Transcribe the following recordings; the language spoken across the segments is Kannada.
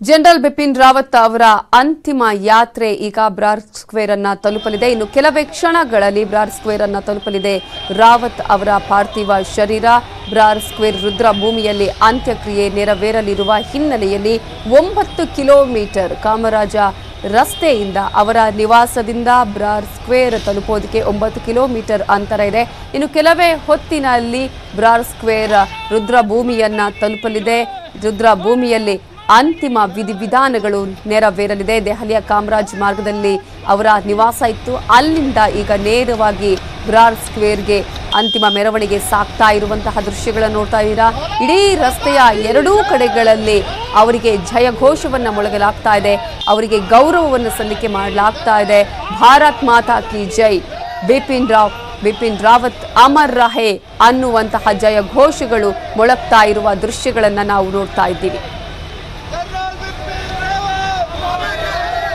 ಜನರಲ್ ಬಿಪಿನ್ ರಾವತ್ ಅವರ ಅಂತಿಮ ಯಾತ್ರೆ ಈಗ ಬ್ರಾರ್ ಸ್ಕ್ವೇರ್ ಅನ್ನ ತಲುಪಲಿದೆ ಇನ್ನು ಕೆಲವೇ ಕ್ಷಣಗಳಲ್ಲಿ ಬ್ರಾರ್ ಸ್ಕ್ವೇರ್ ಅನ್ನ ತಲುಪಲಿದೆ ರಾವತ್ ಅವರ ಪಾರ್ಥಿವ ಶರೀರ ಬ್ರಾರ್ ಸ್ಕ್ವೇರ್ ರುದ್ರ ಭೂಮಿಯಲ್ಲಿ ಅಂತ್ಯಕ್ರಿಯೆ ನೆರವೇರಲಿರುವ ಹಿನ್ನೆಲೆಯಲ್ಲಿ ಒಂಬತ್ತು ಕಿಲೋಮೀಟರ್ ಕಾಮರಾಜ ರಸ್ತೆಯಿಂದ ಅವರ ನಿವಾಸದಿಂದ ಬ್ರಾರ್ ಸ್ಕ್ವೇರ್ ತಲುಪೋದಕ್ಕೆ ಒಂಬತ್ತು ಕಿಲೋಮೀಟರ್ ಅಂತರ ಇದೆ ಇನ್ನು ಕೆಲವೇ ಹೊತ್ತಿನಲ್ಲಿ ಬ್ರಾರ್ ಸ್ಕ್ವೇರ್ ರುದ್ರ ಭೂಮಿಯನ್ನ ತಲುಪಲಿದೆ ರುದ್ರ ಭೂಮಿಯಲ್ಲಿ ಅಂತಿಮ ವಿಧಿವಿಧಾನಗಳು ನೆರವೇರಲಿದೆ ದೆಹಲಿಯ ಕಾಮರಾಜ್ ಮಾರ್ಗದಲ್ಲಿ ಅವರ ನಿವಾಸ ಇತ್ತು ಅಲ್ಲಿಂದ ಈಗ ನೇರವಾಗಿ ಬ್ರಾರ್ ಸ್ಕ್ವೇರ್ಗೆ ಅಂತಿಮ ಮೆರವಣಿಗೆ ಸಾಕ್ತಾ ಇರುವಂತಹ ದೃಶ್ಯಗಳನ್ನು ನೋಡ್ತಾ ಇದ್ದೀರಾ ಇಡೀ ರಸ್ತೆಯ ಎರಡೂ ಕಡೆಗಳಲ್ಲಿ ಅವರಿಗೆ ಜಯಘೋಷವನ್ನು ಮೊಳಗಲಾಗ್ತಾ ಇದೆ ಅವರಿಗೆ ಗೌರವವನ್ನು ಸಲ್ಲಿಕೆ ಮಾಡಲಾಗ್ತಾ ಇದೆ ಭಾರತ್ ಮಾತಾ ಕಿ ಜೈ ಬಿಪಿನ್ ರಾವ್ ಬಿಪಿನ್ ರಾವತ್ ಅಮರ್ ರಹೆ ಅನ್ನುವಂತಹ ಜಯ ಘೋಷಗಳು ಮೊಳಗ್ತಾ ಇರುವ ದೃಶ್ಯಗಳನ್ನು ನಾವು ನೋಡ್ತಾ ಇದ್ದೀವಿ General Bipin Rawat!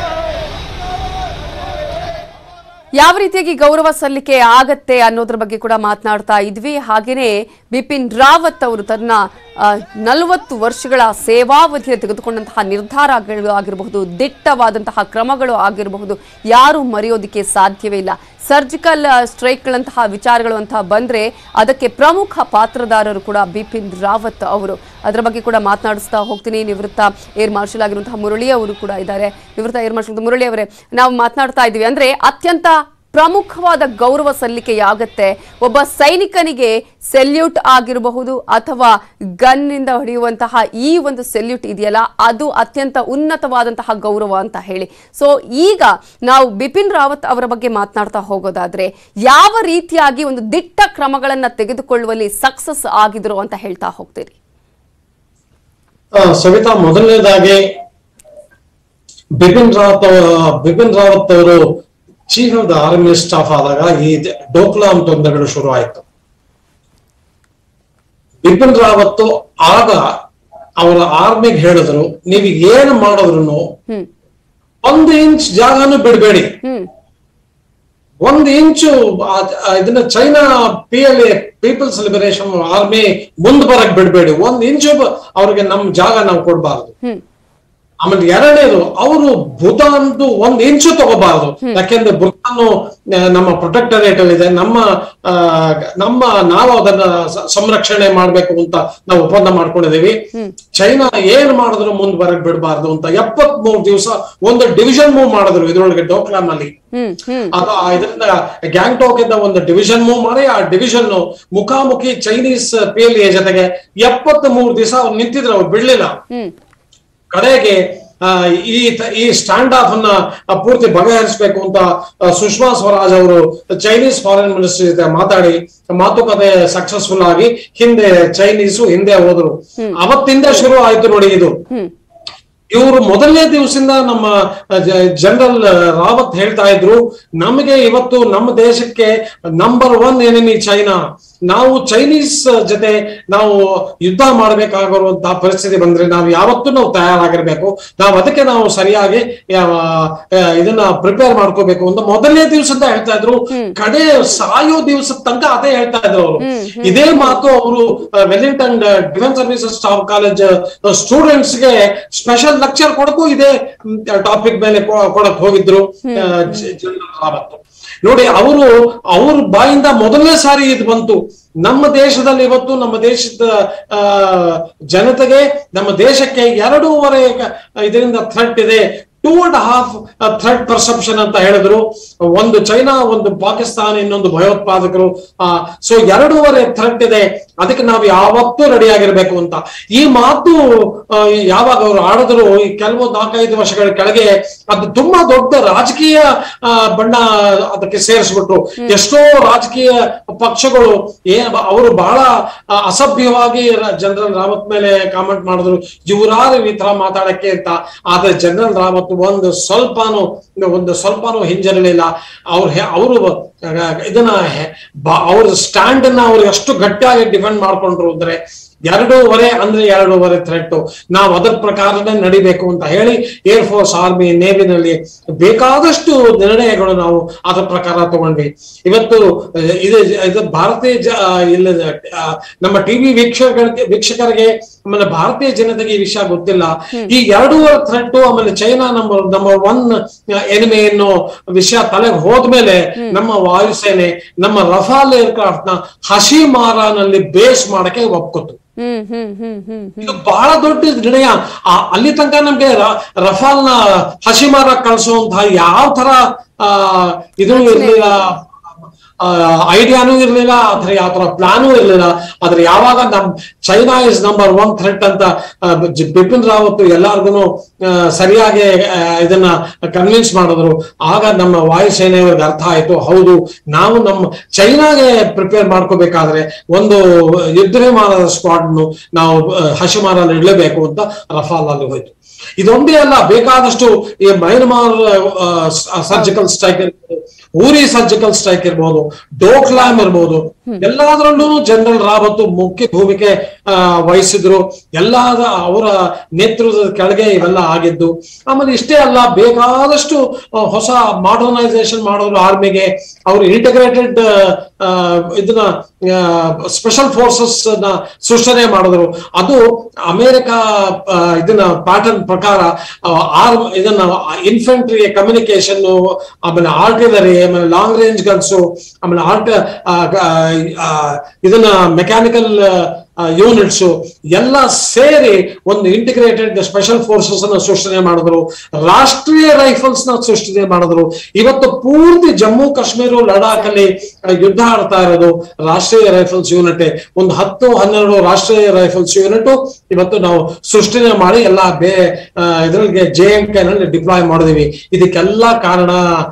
ಯಾವ ರೀತಿಯಾಗಿ ಗೌರವ ಸಲ್ಲಿಕೆ ಆಗತ್ತೆ ಅನ್ನೋದ್ರ ಬಗ್ಗೆ ಕೂಡ ಮಾತನಾಡ್ತಾ ಇದ್ವಿ ಹಾಗೇನೆ ಬಿಪಿನ್ ರಾವತ್ ಅವರು ತನ್ನ ನಲವತ್ತು ವರ್ಷಗಳ ಸೇವಾವಧಿಯಲ್ಲಿ ತೆಗೆದುಕೊಂಡಂತಹ ನಿರ್ಧಾರಗಳು ಆಗಿರಬಹುದು ದಿಟ್ಟವಾದಂತಹ ಕ್ರಮಗಳು ಆಗಿರಬಹುದು ಯಾರು ಮರೆಯೋದಕ್ಕೆ ಸಾಧ್ಯವೇ ಇಲ್ಲ ಸರ್ಜಿಕಲ್ ಸ್ಟ್ರೈಕ್ಗಳಂತಹ ವಿಚಾರಗಳು ಅಂತ ಬಂದ್ರೆ ಅದಕ್ಕೆ ಪ್ರಮುಖ ಪಾತ್ರದಾರರು ಕೂಡ ಬಿಪಿನ್ ರಾವತ್ ಅವರು ಅದರ ಬಗ್ಗೆ ಕೂಡ ಮಾತನಾಡಿಸ್ತಾ ಹೋಗ್ತೀನಿ ನಿವೃತ್ತ ಏರ್ ಮಾರ್ಷಲ್ ಆಗಿರುವಂತಹ ಮುರಳಿ ಅವರು ಕೂಡ ಇದ್ದಾರೆ ನಿವೃತ್ತ ಏರ್ ಮಾರ್ಷಲ್ ಮುರಳಿ ಅವರೇ ನಾವು ಮಾತನಾಡ್ತಾ ಇದ್ದೀವಿ ಅಂದ್ರೆ ಅತ್ಯಂತ ಪ್ರಮುಖವಾದ ಗೌರವ ಸಲ್ಲಿಕೆಯಾಗತ್ತೆ ಒಬ್ಬ ಸೈನಿಕನಿಗೆ ಸೆಲ್ಯೂಟ್ ಆಗಿರಬಹುದು ಅಥವಾ ಗನ್ನಿಂದ ಹೊಡೆಯುವಂತಹ ಈ ಒಂದು ಸೆಲ್ಯೂಟ್ ಇದೆಯಲ್ಲ ಅದು ಅತ್ಯಂತ ಉನ್ನತವಾದಂತಹ ಗೌರವ ಅಂತ ಹೇಳಿ ಸೊ ಈಗ ನಾವು ಬಿಪಿನ್ ರಾವತ್ ಅವರ ಬಗ್ಗೆ ಮಾತನಾಡ್ತಾ ಹೋಗೋದಾದ್ರೆ ಯಾವ ರೀತಿಯಾಗಿ ಒಂದು ದಿಟ್ಟ ಕ್ರಮಗಳನ್ನ ತೆಗೆದುಕೊಳ್ಳುವಲ್ಲಿ ಸಕ್ಸಸ್ ಆಗಿದ್ರು ಅಂತ ಹೇಳ್ತಾ ಹೋಗ್ತೀರಿ ಆ, ಸವಿತಾ ಮೊದಲನೇದಾಗಿ ಬಿಪಿನ್ ರಾವತ್ ಅವ- ಬಿಪಿನ್ ರಾವತ್ ಅವರು chief of the army staff ಆದಾಗ ಈ ದ- ಡೋಕ್ಲಾಂ ತೊಂದರೆಗಳು ಶುರು ಆಯ್ತು ಬಿಪಿನ್ ರಾವತ್ ಆಗ ಅವರ ಆರ್ಮಿಗೆ ಹೇಳಿದ್ರು ನೀವು ಏನು ಮಾಡಿದ್ರು ಹ್ಮ್ ಒಂದು ಇಂಚ್ ಜಾಗನೂ ಬಿಡಬೇಡಿ ಹ್ಮ್ ಒಂದು ಇಂಚು ಆ- ಆ ಇದನ್ನ China P L A people's liberation army ಮುಂದ್ ಬರಕ್ ಬಿಡಬೇಡಿ ಒಂದ್ ಇಂಚು ಬ- ಅವ್ರಿಗೆ ನಮ್ ಜಾಗ ನಾವು ಕೊಡ್ಬಾರ್ದು ಹ್ಮ್ ಆಮೇಲೆ ಎರಡನೇದು ಅವರು ಭೂತಾನ್ದು ಒಂದ್ ಇಂಚು ತಗೋಬಾರ್ದು ಯಾಕೆಂದ್ರೆ ಭೂತಾನು ಆ, ನಮ್ಮ ಪ್ರೊಟೆಕ್ಟರೇಟ್ ಅಲ್ಲಿ ಇದೆ ನಮ್ಮ ಆ, ನಮ್ಮ ನಾವು ಅದನ್ನ ಸ- ಸಂರಕ್ಷಣೆ ಮಾಡ್ಬೇಕು ಅಂತ ನಾವು ಒಪ್ಪಂದ ಮಾಡ್ಕೊಂಡಿದೀವಿ ಚೈನಾ ಏನ್ ಮಾಡಿದ್ರು ಮುಂದ್ ಬರಕ್ ಬಿಡಬಾರ್ದು ಅಂತ ಎಪ್ಪತ್ ಮೂರು ದಿವಸ ಒಂದು ಡಿವಿಷನ್ ಮೂವ್ ಮಾಡಿದ್ರು ಇದ್ರೊಳಗೆ ಡೋಕ್ಲಾಮ್ ಅಲ್ಲಿ ಹ್ಮ್ ಹ್ಮ್ ಅದು ಆ ಇದರಿಂದ ಗ್ಯಾಂಗ್ಟಾಕ್ ಇಂದ ಒಂದು ಡಿವಿಷನ್ ಮೂವ್ ಮಾಡಿ ಆ ಡಿವಿಷನ್ ಮುಖಾಮುಖಿ ಚೈನೀಸ್ ಪಿ ಎಲ್ ಎ ಜೊತೆಗೆ ಎಪ್ಪತ್ತ್ ಮೂರು ದಿವಸ ಅವ್ರು ನಿಂತಿದ್ರು ಅವ್ರು ಬಿಡ್ಲಿಲ್ಲ ಹ್ಮ್ ಕಡೆಗೆ ಆ, ಈ ತ- ಈ ಸ್ಟ್ಯಾಂಡ್ ಆಫ್ ಅನ್ನ ಆ, ಪೂರ್ತಿ ಬಗೆಹರಿಸಬೇಕು ಅಂತ ಆ, ಸುಷ್ಮಾ ಸ್ವರಾಜ್ ಅವರು ಚೈನೀಸ್ ಫಾರಿನ್ ಮಿನಿಸ್ಟರ್ ಜೊತೆ ಮಾತಾಡಿ ಮಾತುಕತೆ ಸಕ್ಸಸ್ಫುಲ್ ಆಗಿ ಹಿಂದೆ ಚೈನೀಸು ಹಿಂದೆ ಹೋದ್ರು ಅವತ್ತಿಂದ ಶುರು ಆಯ್ತು ನೋಡಿ ಇದು ಹ್ಮ್ ಇವರು ಮೊದಲನೇ ದಿವಸದಿಂದ ನಮ್ಮ ಜನರಲ್ ರಾವತ್ ಹೇಳ್ತಾ ಇದ್ರು ನಮಗೆ ಇವತ್ತು ನಮ್ಮ ದೇಶಕ್ಕೆ ನಂಬರ್ ಒನ್ ಎನಿಮಿ ಚೈನಾ ನಾವು ಚೈನೀಸ್ ಜೊತೆ ನಾವು ಯುದ್ಧ ಮಾಡಬೇಕಾಗಿರುವಂತಹ ಪರಿಸ್ಥಿತಿ ಬಂದ್ರೆ ನಾವು ಯಾವತ್ತೂ ನಾವು ತಯಾರಾಗಿರ್ಬೇಕು ನಾವು ಅದಕ್ಕೆ ನಾವು ಸರಿಯಾಗಿ ಯಾವ- ಆ, ಇದನ್ನ ಪ್ರಿಪೇರ್ ಮಾಡ್ಕೋಬೇಕು ಅಂತ ಮೊದಲನೇ ದಿವಸದಿಂದ ಹೇಳ್ತಾ ಇದ್ರು ಕಡೆ ಸಾಯೋ ದಿವಸದ ತನಕ ಅದೇ ಹೇಳ್ತಾ ಇದ್ರು ಅವರು ಇದೇ ಮಾತು ಅವರು Wellington defence services staff college students ಗೆ ಸ್ಪೆಷಲ್ ಲೆಕ್ಚರ್ ಕೊಡಕ್ಕೂ ಇದೇ ಟಾಪಿಕ್ ಮೇಲೆ ಕೊ- ಕೊಡಕ್ ಹೋಗಿದ್ರು ಆ, ಜ- ಜನರಲ್ ರಾವತ್ ನೋಡಿ ಅವರು ಅವ್ರ ಬಾಯಿಂದ ಮೊದಲನೇ ಸಾರಿ ಇದು ಬಂತು ನಮ್ಮ ದೇಶದಲ್ಲಿ ಇವತ್ತು ನಮ್ಮ ದೇಶದ ಆ, ಜನತೆಗೆ ನಮ್ಮ ದೇಶಕ್ಕೆ ಎರಡೂವರೆ ಇದರಿಂದ ಥ್ರೆಟ್ ಇದೆ two and half threat perception ಅಂತ ಹೇಳಿದ್ರು ಒಂದು ಚೈನಾ ಒಂದು ಪಾಕಿಸ್ತಾನ ಇನ್ನೊಂದು ಭಯೋತ್ಪಾದಕರು ಸೊ ಎರಡೂವರೆ ಥ್ರೆಟ್ ಇದೆ ಅದಕ್ಕೆ ನಾವು ಯಾವತ್ತೂ ರೆಡಿ ಆಗಿರ್ಬೇಕು ಅಂತ ಈ ಮಾತು ಆ, ಯಾವಾಗ ಅವರು ಆಡಿದ್ರು ಈ ಕೆಲವು ನಾಲ್ಕೈದು ವರ್ಷಗಳ ಕೆಳಗೆ ಅದು ತುಂಬಾ ದೊಡ್ಡ ರಾಜಕೀಯ ಆ, ಬಣ್ಣ ಅದಕ್ಕೆ ಸೇರಿಸ್ಬಿಟ್ರು ಎಷ್ಟೋ ರಾಜಕೀಯ ಪಕ್ಷಗಳು ಏ ಅವರು ಬಹಳ ಆ, ಅಸಭ್ಯವಾಗಿ ಜನರಲ್ ರಾವತ್ ಮೇಲೆ ಕಾಮೆಂಟ್ ಮಾಡಿದ್ರು ಇವರಾರು ಈ ತರ ಮಾತಾಡಕ್ಕೆ ಅಂತ ಆದ್ರೆ ಜನರಲ್ ರಾವತ್ ಒಂದು ಸ್ವಲ್ಪನೂ ಒಂದು ಸ್ವಲ್ಪನೂ ಹಿಂಜರಿಲಿಲ್ಲ ಅವ್ರು ಹೆ- ಅವರು ಇದನ್ನ ಹೆ- ಬ- ಅವ್ರ ಸ್ಟ್ಯಾಂಡ್ ಅನ್ನ ಅವ್ರು ಎಷ್ಟು ಗಟ್ಟಿಯಾಗಿ ಡಿಫೆಂಡ್ ಮಾಡ್ಕೊಂಡ್ರು ಅಂದ್ರೆ ಎರಡೂವರೆ ಅಂದ್ರೆ ಎರಡೂವರೆ ಥ್ರೆಟ್ ನಾವು ಅದರ ಪ್ರಕಾರನೇ ನಡಿಬೇಕು ಅಂತ ಹೇಳಿ ಏರ್ ಫೋರ್ಸ್ ಆರ್ಮಿ ನೇವಿನಲ್ಲಿ ಬೇಕಾದಷ್ಟು ನಿರ್ಣಯಗಳು ನಾವು ಅದರ ಪ್ರಕಾರ ತಗೊಂಡ್ವಿ ಇವತ್ತು ಅಹ್, ಇದು ಇದು ಭಾರತೀಯ ಜ ಇಲ್ಲ ಅಹ್, ನಮ್ಮ ಟಿವಿ ವೀಕ್ಷಕರಿಗೆ ವೀಕ್ಷಕರಿಗೆ ಆಮೇಲೆ ಭಾರತೀಯ ಜನತೆಗೆ ಈ ವಿಷಯ ಗೊತ್ತಿಲ್ಲ ಈ ಎರಡೂವರೆ ಥ್ರೆಟ್ ಆಮೇಲೆ ಚೈನಾ ನಮ್ಮ ನಂಬರ್ ಒನ್ ಎನಿಮೆ ಅನ್ನೋ ವಿಷಯ ತಲೆಗೆ ಹೋದ್ಮೇಲೆ ನಮ್ಮ ವಾಯುಸೇನೆ ನಮ್ಮ ರಫಾಲ್ ಏರ್ಕ್ರಾಫ್ಟ್ ನ ಹಸಿಮಾರಾನಲ್ಲಿ ಬೇಸ್ ಮಾಡಕ್ಕೆ ಒಪ್ಕೊತು ಹ್ಮ್ ಹ್ಮ್ ಹ್ಮ್ ಹ್ಮ್ ಇದು ಬಹಳ ದೊಡ್ಡ ನಿರ್ಣಯ ಆ, ಅಲ್ಲಿ ತನಕ ನಮ್ಗೆ ರ- ರಫಾಲ್ ನ ಹಸಿಮಾರ ಕಳಿಸುವಂತಹ ಯಾವ ತರ ಆ ಇದು ಇರ್ಲಿಲ್ಲ ಐಡಿಯಾನು ಇರ್ಲಿಲ್ಲ ಅದ್ರ ಯಾವ ತರ ಪ್ಲಾನು ಇರ್ಲಿಲ್ಲ ಆದ್ರೆ ಯಾವಾಗ ನಮ್ China is number one threat ಅಂತ ಆ, ಜ- ಬಿಪಿನ್ ರಾವತ್ ಎಲ್ಲಾರ್ಗು ಸರಿಯಾಗಿ ಆ, ಇದನ್ನ ಕನ್ವಿನ್ಸ್ ಮಾಡಿದ್ರು ಆಗ ನಮ್ಮ ವಾಯುಸೇನೆಯವ್ರಿಗೆ ಅರ್ಥ ಆಯ್ತು ಹೌದು ನಾವು ನಮ್ಮ ಚೈನಾಗೆ ಪ್ರಿಪೇರ್ ಮಾಡ್ಕೋಬೇಕಾದ್ರೆ ಒಂದು ಯುದ್ಧ ವಿಮಾನದ ಸ್ಕ್ವಾಡ್ ನಾವು ಹಸಿಮಾರಲ್ಲಿ ಇಡಲೇಬೇಕು ಅಂತ ರಫಾಲ್ ಅಲ್ಲಿ ಹೋಯ್ತು ಇದೊಂದೇ ಅಲ್ಲ ಬೇಕಾದಷ್ಟು ಈ ಮೈನ್ಮಾರ್ ಸರ್ಜಿಕಲ್ ಸ್ಟ್ರೈಕ್ ಇರ್ಬೋದು ಊರಿ ಸರ್ಜಿಕಲ್ ಸ್ಟ್ರೈಕ್ ಇರ್ಬೋದು ಡೋಕ್ಲಾಮ್ ಇರ್ಬೋದು ಎಲ್ಲಾದ್ರಲ್ಲೂ ಜನರಲ್ ರಾವತ್ ಮುಖ್ಯ ಭೂಮಿಕೆ ಆ, ವಹಿಸಿದ್ರು ಎಲ್ಲಾದ ಅವರ ನೇತೃತ್ವದ ಕೆಳಗೆ ಇವೆಲ್ಲ ಆಗಿದ್ದು ಆಮೇಲೆ ಇಷ್ಟೇ ಅಲ್ಲ ಬೇಕಾದಷ್ಟು ಆ, ಹೊಸ ಮಾಡರ್ನೈಸೇಷನ್ ಮಾಡಿದ್ರು ಆರ್ಮಿಗೆ ಅವರು ಇಂಟಿಗ್ರೇಟೆಡ್ ಇದನ್ನ ಸ್ಪೆಷಲ್ ಫೋರ್ಸಸ್ ನ ಸೃಷ್ಟನೆ ಮಾಡಿದ್ರು ಅದು ಅಮೆರಿಕ ಆ, ಇದನ್ನ ಪ್ಯಾಟರ್ನ್ ಪ್ರಕಾರ ಆರ್ಮ್ ಇದನ್ನ ಇನ್ಫೆಂಟ್ರಿ ಕಮ್ಯುನಿಕೇಶನ್ ಆಮೇಲೆ ಆರ್ಟಿಲರಿ ಆಮೇಲೆ ಲಾಂಗ್ ರೇಂಜ್ ಗನ್ಸು ಆಮೇಲೆ ಆರ್ಟ್ ಇದನ್ನ ಮೆಕ್ಯಾನಿಕಲ್ ಯೂನಿಟ್ಸ್ ಎಲ್ಲ ಸೇರಿ ಒಂದು ಇಂಟಿಗ್ರೇಟೆಡ್ ಸ್ಪೆಷಲ್ ಫೋರ್ಸಸ್ ಅನ್ನ ಸೃಷ್ಟನೆ ಮಾಡಿದ್ರು ರಾಷ್ಟ್ರೀಯ ರೈಫಲ್ಸ್ ನ ಸೃಷ್ಟನೆ ಮಾಡಿದ್ರು ಇವತ್ತು ಪೂರ್ತಿ ಜಮ್ಮು ಕಾಶ್ಮೀರ ಲಡಾಖ್ ಅಲ್ಲಿ ಆ, ಯುದ್ಧ ಆಡ್ತಾ ಇರೋದು ರಾಷ್ಟ್ರೀಯ ರೈಫಲ್ಸ್ ಯೂನಿಟ್ ಒಂದು ಹತ್ತು ಹನ್ನೆರಡು ರಾಷ್ಟ್ರೀಯ ರೈಫಲ್ಸ್ ಯೂನಿಟ್ ಇವತ್ತು ನಾವು ಸೃಷ್ಟನೆ ಮಾಡಿ ಎಲ್ಲ ಬೇ ಇದರಲ್ಲಿ ಜೆ ಎಂ ಕೆ ನಲ್ಲಿ ಡಿಪ್ಲಾಯ್ ಮಾಡಿದೀವಿ ಇದಕ್ಕೆಲ್ಲ ಕಾರಣ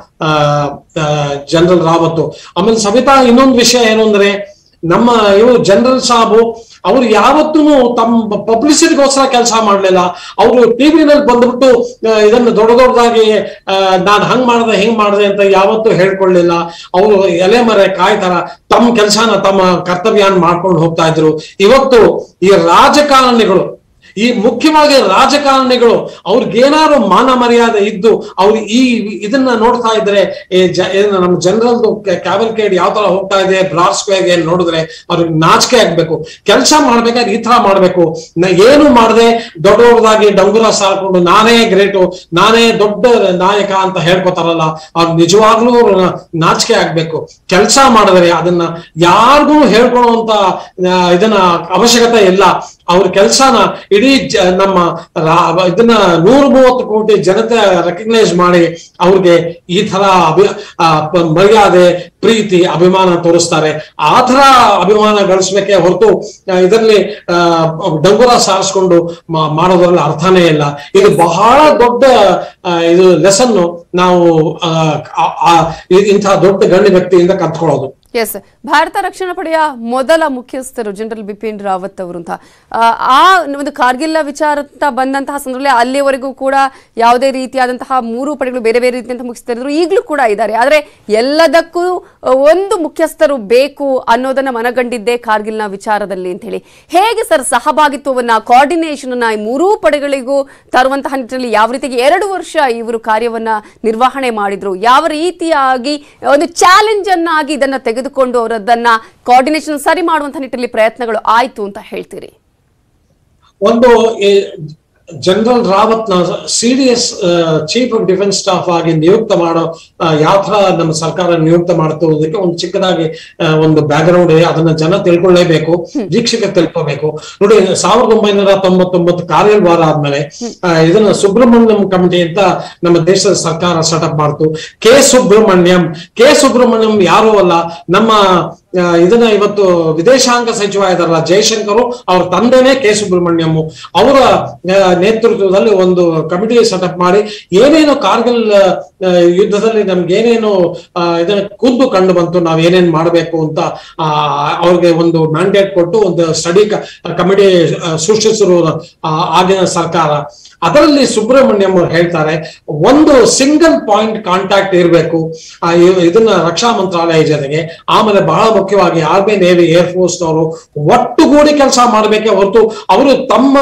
ಜನರಲ್ ರಾವತ್ ಆಮೇಲೆ ಸವಿತಾ ಇನ್ನೊಂದು ವಿಷಯ ಏನು ಅಂದ್ರೆ ನಮ್ಮ ಇವರು ಜನರಲ್ ಸಾಬು ಅವ್ರು ಯಾವತ್ತೂ ತಮ್ಮ ಪಬ್ಲಿಸಿಟಿಗೋಸ್ಕರ ಕೆಲಸ ಮಾಡ್ಲಿಲ್ಲ ಅವರು ಟಿವಿನಲ್ಲಿ ಬಂದ್ಬಿಟ್ಟು ಆ, ಇದನ್ನ ದೊಡ್ಡ ದೊಡ್ಡದಾಗಿ ನಾನು ಹಂಗ್ ಮಾಡ್ದೆ ಹಿಂಗ್ ಮಾಡ್ದೆ ಅಂತ ಯಾವತ್ತೂ ಹೇಳ್ಕೊಳ್ಳಿಲ್ಲ ಅವರು ಎಲೆ ಮರೆ ಕಾಯ್ತಾರ ತಮ್ಮ ಕೆಲಸನ ತಮ್ಮ ಕರ್ತವ್ಯನ ಮಾಡ್ಕೊಂಡು ಹೋಗ್ತಾ ಇದ್ರು ಇವತ್ತು ಈ ರಾಜಕಾರಣಿಗಳು ಈ ಮುಖ್ಯವಾಗಿ ರಾಜಕಾರಣಿಗಳು ಅವ್ರಿಗೇನಾದ್ರು ಮಾನ ಮರ್ಯಾದೆ ಇದ್ದು ಅವ್ರು ಈ ಇದನ್ನ ನೋಡ್ತಾ ಇದ್ರೆ ಈ ಜ- ಇದನ್ನ ನಮ್ಮ ಜನರಲ್ ಕ್ಯಾವಲ್ಕೇಡ್ ಯಾವ ತರ ಹೋಗ್ತಾ ಇದೆ ಬ್ರಾರ್ ಸ್ಕ್ವೇರ್ ಏನ್ ನೋಡಿದ್ರೆ ಅವ್ರಿಗೆ ನಾಚಿಕೆ ಆಗ್ಬೇಕು ಕೆಲಸ ಮಾಡ್ಬೇಕಾದ್ರೆ ಈ ತರ ಮಾಡ್ಬೇಕು ನ- ಏನು ಮಾಡದೆ ದೊಡ್ಡದಾಗಿ ಡಂಗುರ ಸಾಕೊಂಡು ನಾನೇ ಗ್ರೇಟು ನಾನೇ ದೊಡ್ಡ ನಾಯಕ ಅಂತ ಹೇಳ್ಕೊತಾರಲ್ಲ ಅವ್ರು ನಿಜವಾಗ್ಲೂ ಅವ್ರು ನಾಚಿಕೆ ಆಗ್ಬೇಕು ಕೆಲಸ ಮಾಡಿದ್ರೆ ಅದನ್ನ ಯಾರಿಗೂ ಹೇಳ್ಕೊಳ್ಳುವಂತ ಆ, ಇದನ್ನ ಅವಶ್ಯಕತೆ ಇಲ್ಲ ಅವ್ರ ಕೆಲಸನ ಇಡೀ ಜ- ನಮ್ಮ ರಾ- ಇದನ್ನ ನೂರ ಮೂವತ್ತು ಕೋಟಿ ಜನತೆ ರೆಕಗ್ನೈಸ್ ಮಾಡಿ ಅವ್ರಿಗೆ ಈ ತರ ಅಭಿ ಆ, ಪ- ಮರ್ಯಾದೆ ಪ್ರೀತಿ ಅಭಿಮಾನ ತೋರಿಸ್ತಾರೆ ಆ ತರ ಅಭಿಮಾನ ಗಳಿಸ್ಬೇಕೇ ಹೊರತು ಇದರಲ್ಲಿ ಡಂಗುರ ಸಾರಿಸ್ಕೊಂಡು ಮಾ- ಮಾಡೋದ್ರಲ್ಲಿ ಅರ್ಥನೇ ಇಲ್ಲ ಇದು ಬಹಳ ದೊಡ್ಡ ಆ, ಇದು ಲೆಸನ್ ನಾವು ಆ, ಆ- ಆ, ಇ- ಇಂಥ ದೊಡ್ಡ ಗಣ್ಯ ವ್ಯಕ್ತಿಯಿಂದ ಕಲ್ತ್ಕೊಳ್ಳೋದು ಎಸ್ ಭಾರತ ರಕ್ಷಣಾ ಪಡೆಯ ಮೊದಲ ಮುಖ್ಯಸ್ಥರು ಜನರಲ್ ಬಿಪಿನ್ ರಾವತ್ ಅವರು ಅಂತ ಆ, ಆ ಒಂದು ಕಾರ್ಗಿಲ್ ವಿಚಾರ ಅಂತ ಬಂದಂತಹ ಸಂದರ್ಭದಲ್ಲಿ ಅಲ್ಲಿವರೆಗೂ ಕೂಡ ಯಾವುದೇ ರೀತಿಯಾದಂತಹ ಮೂರು ಪಡೆಗಳು ಬೇರೆ ಬೇರೆ ರೀತಿಯಂತ ಮುಗಿಸ್ತಿದ್ರು ಈಗಲೂ ಕೂಡ ಇದ್ದಾರೆ ಆದರೆ ಎಲ್ಲದಕ್ಕೂ ಒಂದು ಮುಖ್ಯಸ್ಥರು ಬೇಕು ಅನ್ನೋದನ್ನ ಮನಗಂಡಿದ್ದೇ ಕಾರ್ಗಿಲ್ನ ವಿಚಾರದಲ್ಲಿ ಅಂತ ಹೇಳಿ ಹೇಗೆ ಸರ್ ಸಹಭಾಗಿತ್ವವನ್ನ ಕೋಆರ್ಡಿನೇಷನ್ ಅನ್ನ ಈ ಮೂರೂ ಪಡೆಗಳಿಗೂ ತರುವಂತಹ ನಿಟ್ಟಿನಲ್ಲಿ ಯಾವ ರೀತಿಗೆ ಎರಡು ವರ್ಷ ಇವರು ಕಾರ್ಯವನ್ನ ನಿರ್ವಹಣೆ ಮಾಡಿದ್ರು ಯಾವ ರೀತಿಯಾಗಿ ಒಂದು ಚಾಲೆಂಜ್ ಅನ್ನಾಗಿ ಇದನ್ನ ತೆಗೆದುಕೊಂಡು ಅವರದನ್ನ ಕೋಆರ್ಡಿನೇಷನ್ ಸರಿ ಮಾಡುವಂತಹ ನಿಟ್ಟಿನಲ್ಲಿ ಪ್ರಯತ್ನಗಳು ಆಯ್ತು ಅಂತ ಹೇಳ್ತೀರಿ ಒಂದು ಜನರಲ್ ರಾವತ್ ನ C D S chief of defence staff ಆಗಿ ನಿಯುಕ್ತ ಮಾಡೋ ಆ, ಯಾವ ತರ ನಮ್ಮ ಸರ್ಕಾರ ನಿಯುಕ್ತ ಮಾಡ್ತಿರೋದಕ್ಕೆ ಒಂದು ಚಿಕ್ಕದಾಗಿ ಆ, ಒಂದು ಬ್ಯಾಕ್ ಗ್ರೌಂಡ್ ಇದೆ ಅದನ್ನ ಜನ ತಿಳ್ಕೊಳ್ಳೇಬೇಕು ವೀಕ್ಷಕ ತಿಳ್ಕೋಬೇಕು ನೋಡಿ ಸಾವಿರದ ಒಂಬೈನೂರ ತೊಂಬತ್ತೊಂಬತ್ತು ಕಾರ್ಯಲ್ ವಾರ ಆದ್ಮೇಲೆ ಆ, ಇದನ್ನ ಸುಬ್ರಹ್ಮಣ್ಯಂ ಕಮಿಟಿ ಅಂತ ನಮ್ಮ ದೇಶದ ಸರ್ಕಾರ ಸೆಟಪ್ ಮಾಡ್ತು ಕೆ ಸುಬ್ರಹ್ಮಣ್ಯಂ ಕೆ ಸುಬ್ರಹ್ಮಣ್ಯಂ ಯಾರು ಅಲ್ಲ ನಮ್ಮ ಆ, ಇದನ್ನ ಇವತ್ತು ವಿದೇಶಾಂಗ ಸಚಿವ ಇದಾರಲ್ಲ ಜಯಶಂಕರ್ ಅವ್ರ ತಂದೆನೇ ಕೆ ಸುಬ್ರಹ್ಮಣ್ಯಂ ಅವರ ಆ, ನೇತೃತ್ವದಲ್ಲಿ ಒಂದು ಕಮಿಟಿ ಸೆಟಪ್ ಮಾಡಿ ಏನೇನು ಕಾರ್ಗಿಲ್ ಆ, ಯುದ್ಧದಲ್ಲಿ ನಮ್ಗೆ ಏನೇನು ಆ, ಇದನ್ನ ಕುಂದು ಕಂಡು ಬಂತು ನಾವ್ ಏನೇನ್ ಮಾಡಬೇಕು ಅಂತ ಆ, ಅವ್ರಿಗೆ ಒಂದು ಮ್ಯಾಂಡೇಟ್ ಕೊಟ್ಟು ಒಂದು ಸ್ಟಡಿ ಕಮಿಟಿ ಸೃಷ್ಟಿಸಿರುವ ಆ, ಆಗಿನ ಸರ್ಕಾರ ಅದರಲ್ಲಿ ಸುಬ್ರಹ್ಮಣ್ಯಂ ಅವರು ಹೇಳ್ತಾರೆ ಒಂದು ಸಿಂಗಲ್ ಪಾಯಿಂಟ್ ಕಾಂಟ್ಯಾಕ್ಟ್ ಇರಬೇಕು ಇದನ್ನ ರಕ್ಷಾ ಮಂತ್ರಾಲಯ ಜೊತೆಗೆ ಆಮೇಲೆ ಬಹಳ ಮುಖ್ಯವಾಗಿ ಆರ್ಮಿ ನೇವಿ ಏರ್ ಫೋರ್ಸ್ ನವರು ಒಟ್ಟುಗೂಡಿ ಕೆಲಸ ಮಾಡಬೇಕೆ ಹೊರತು ಅವರು ತಮ್ಮ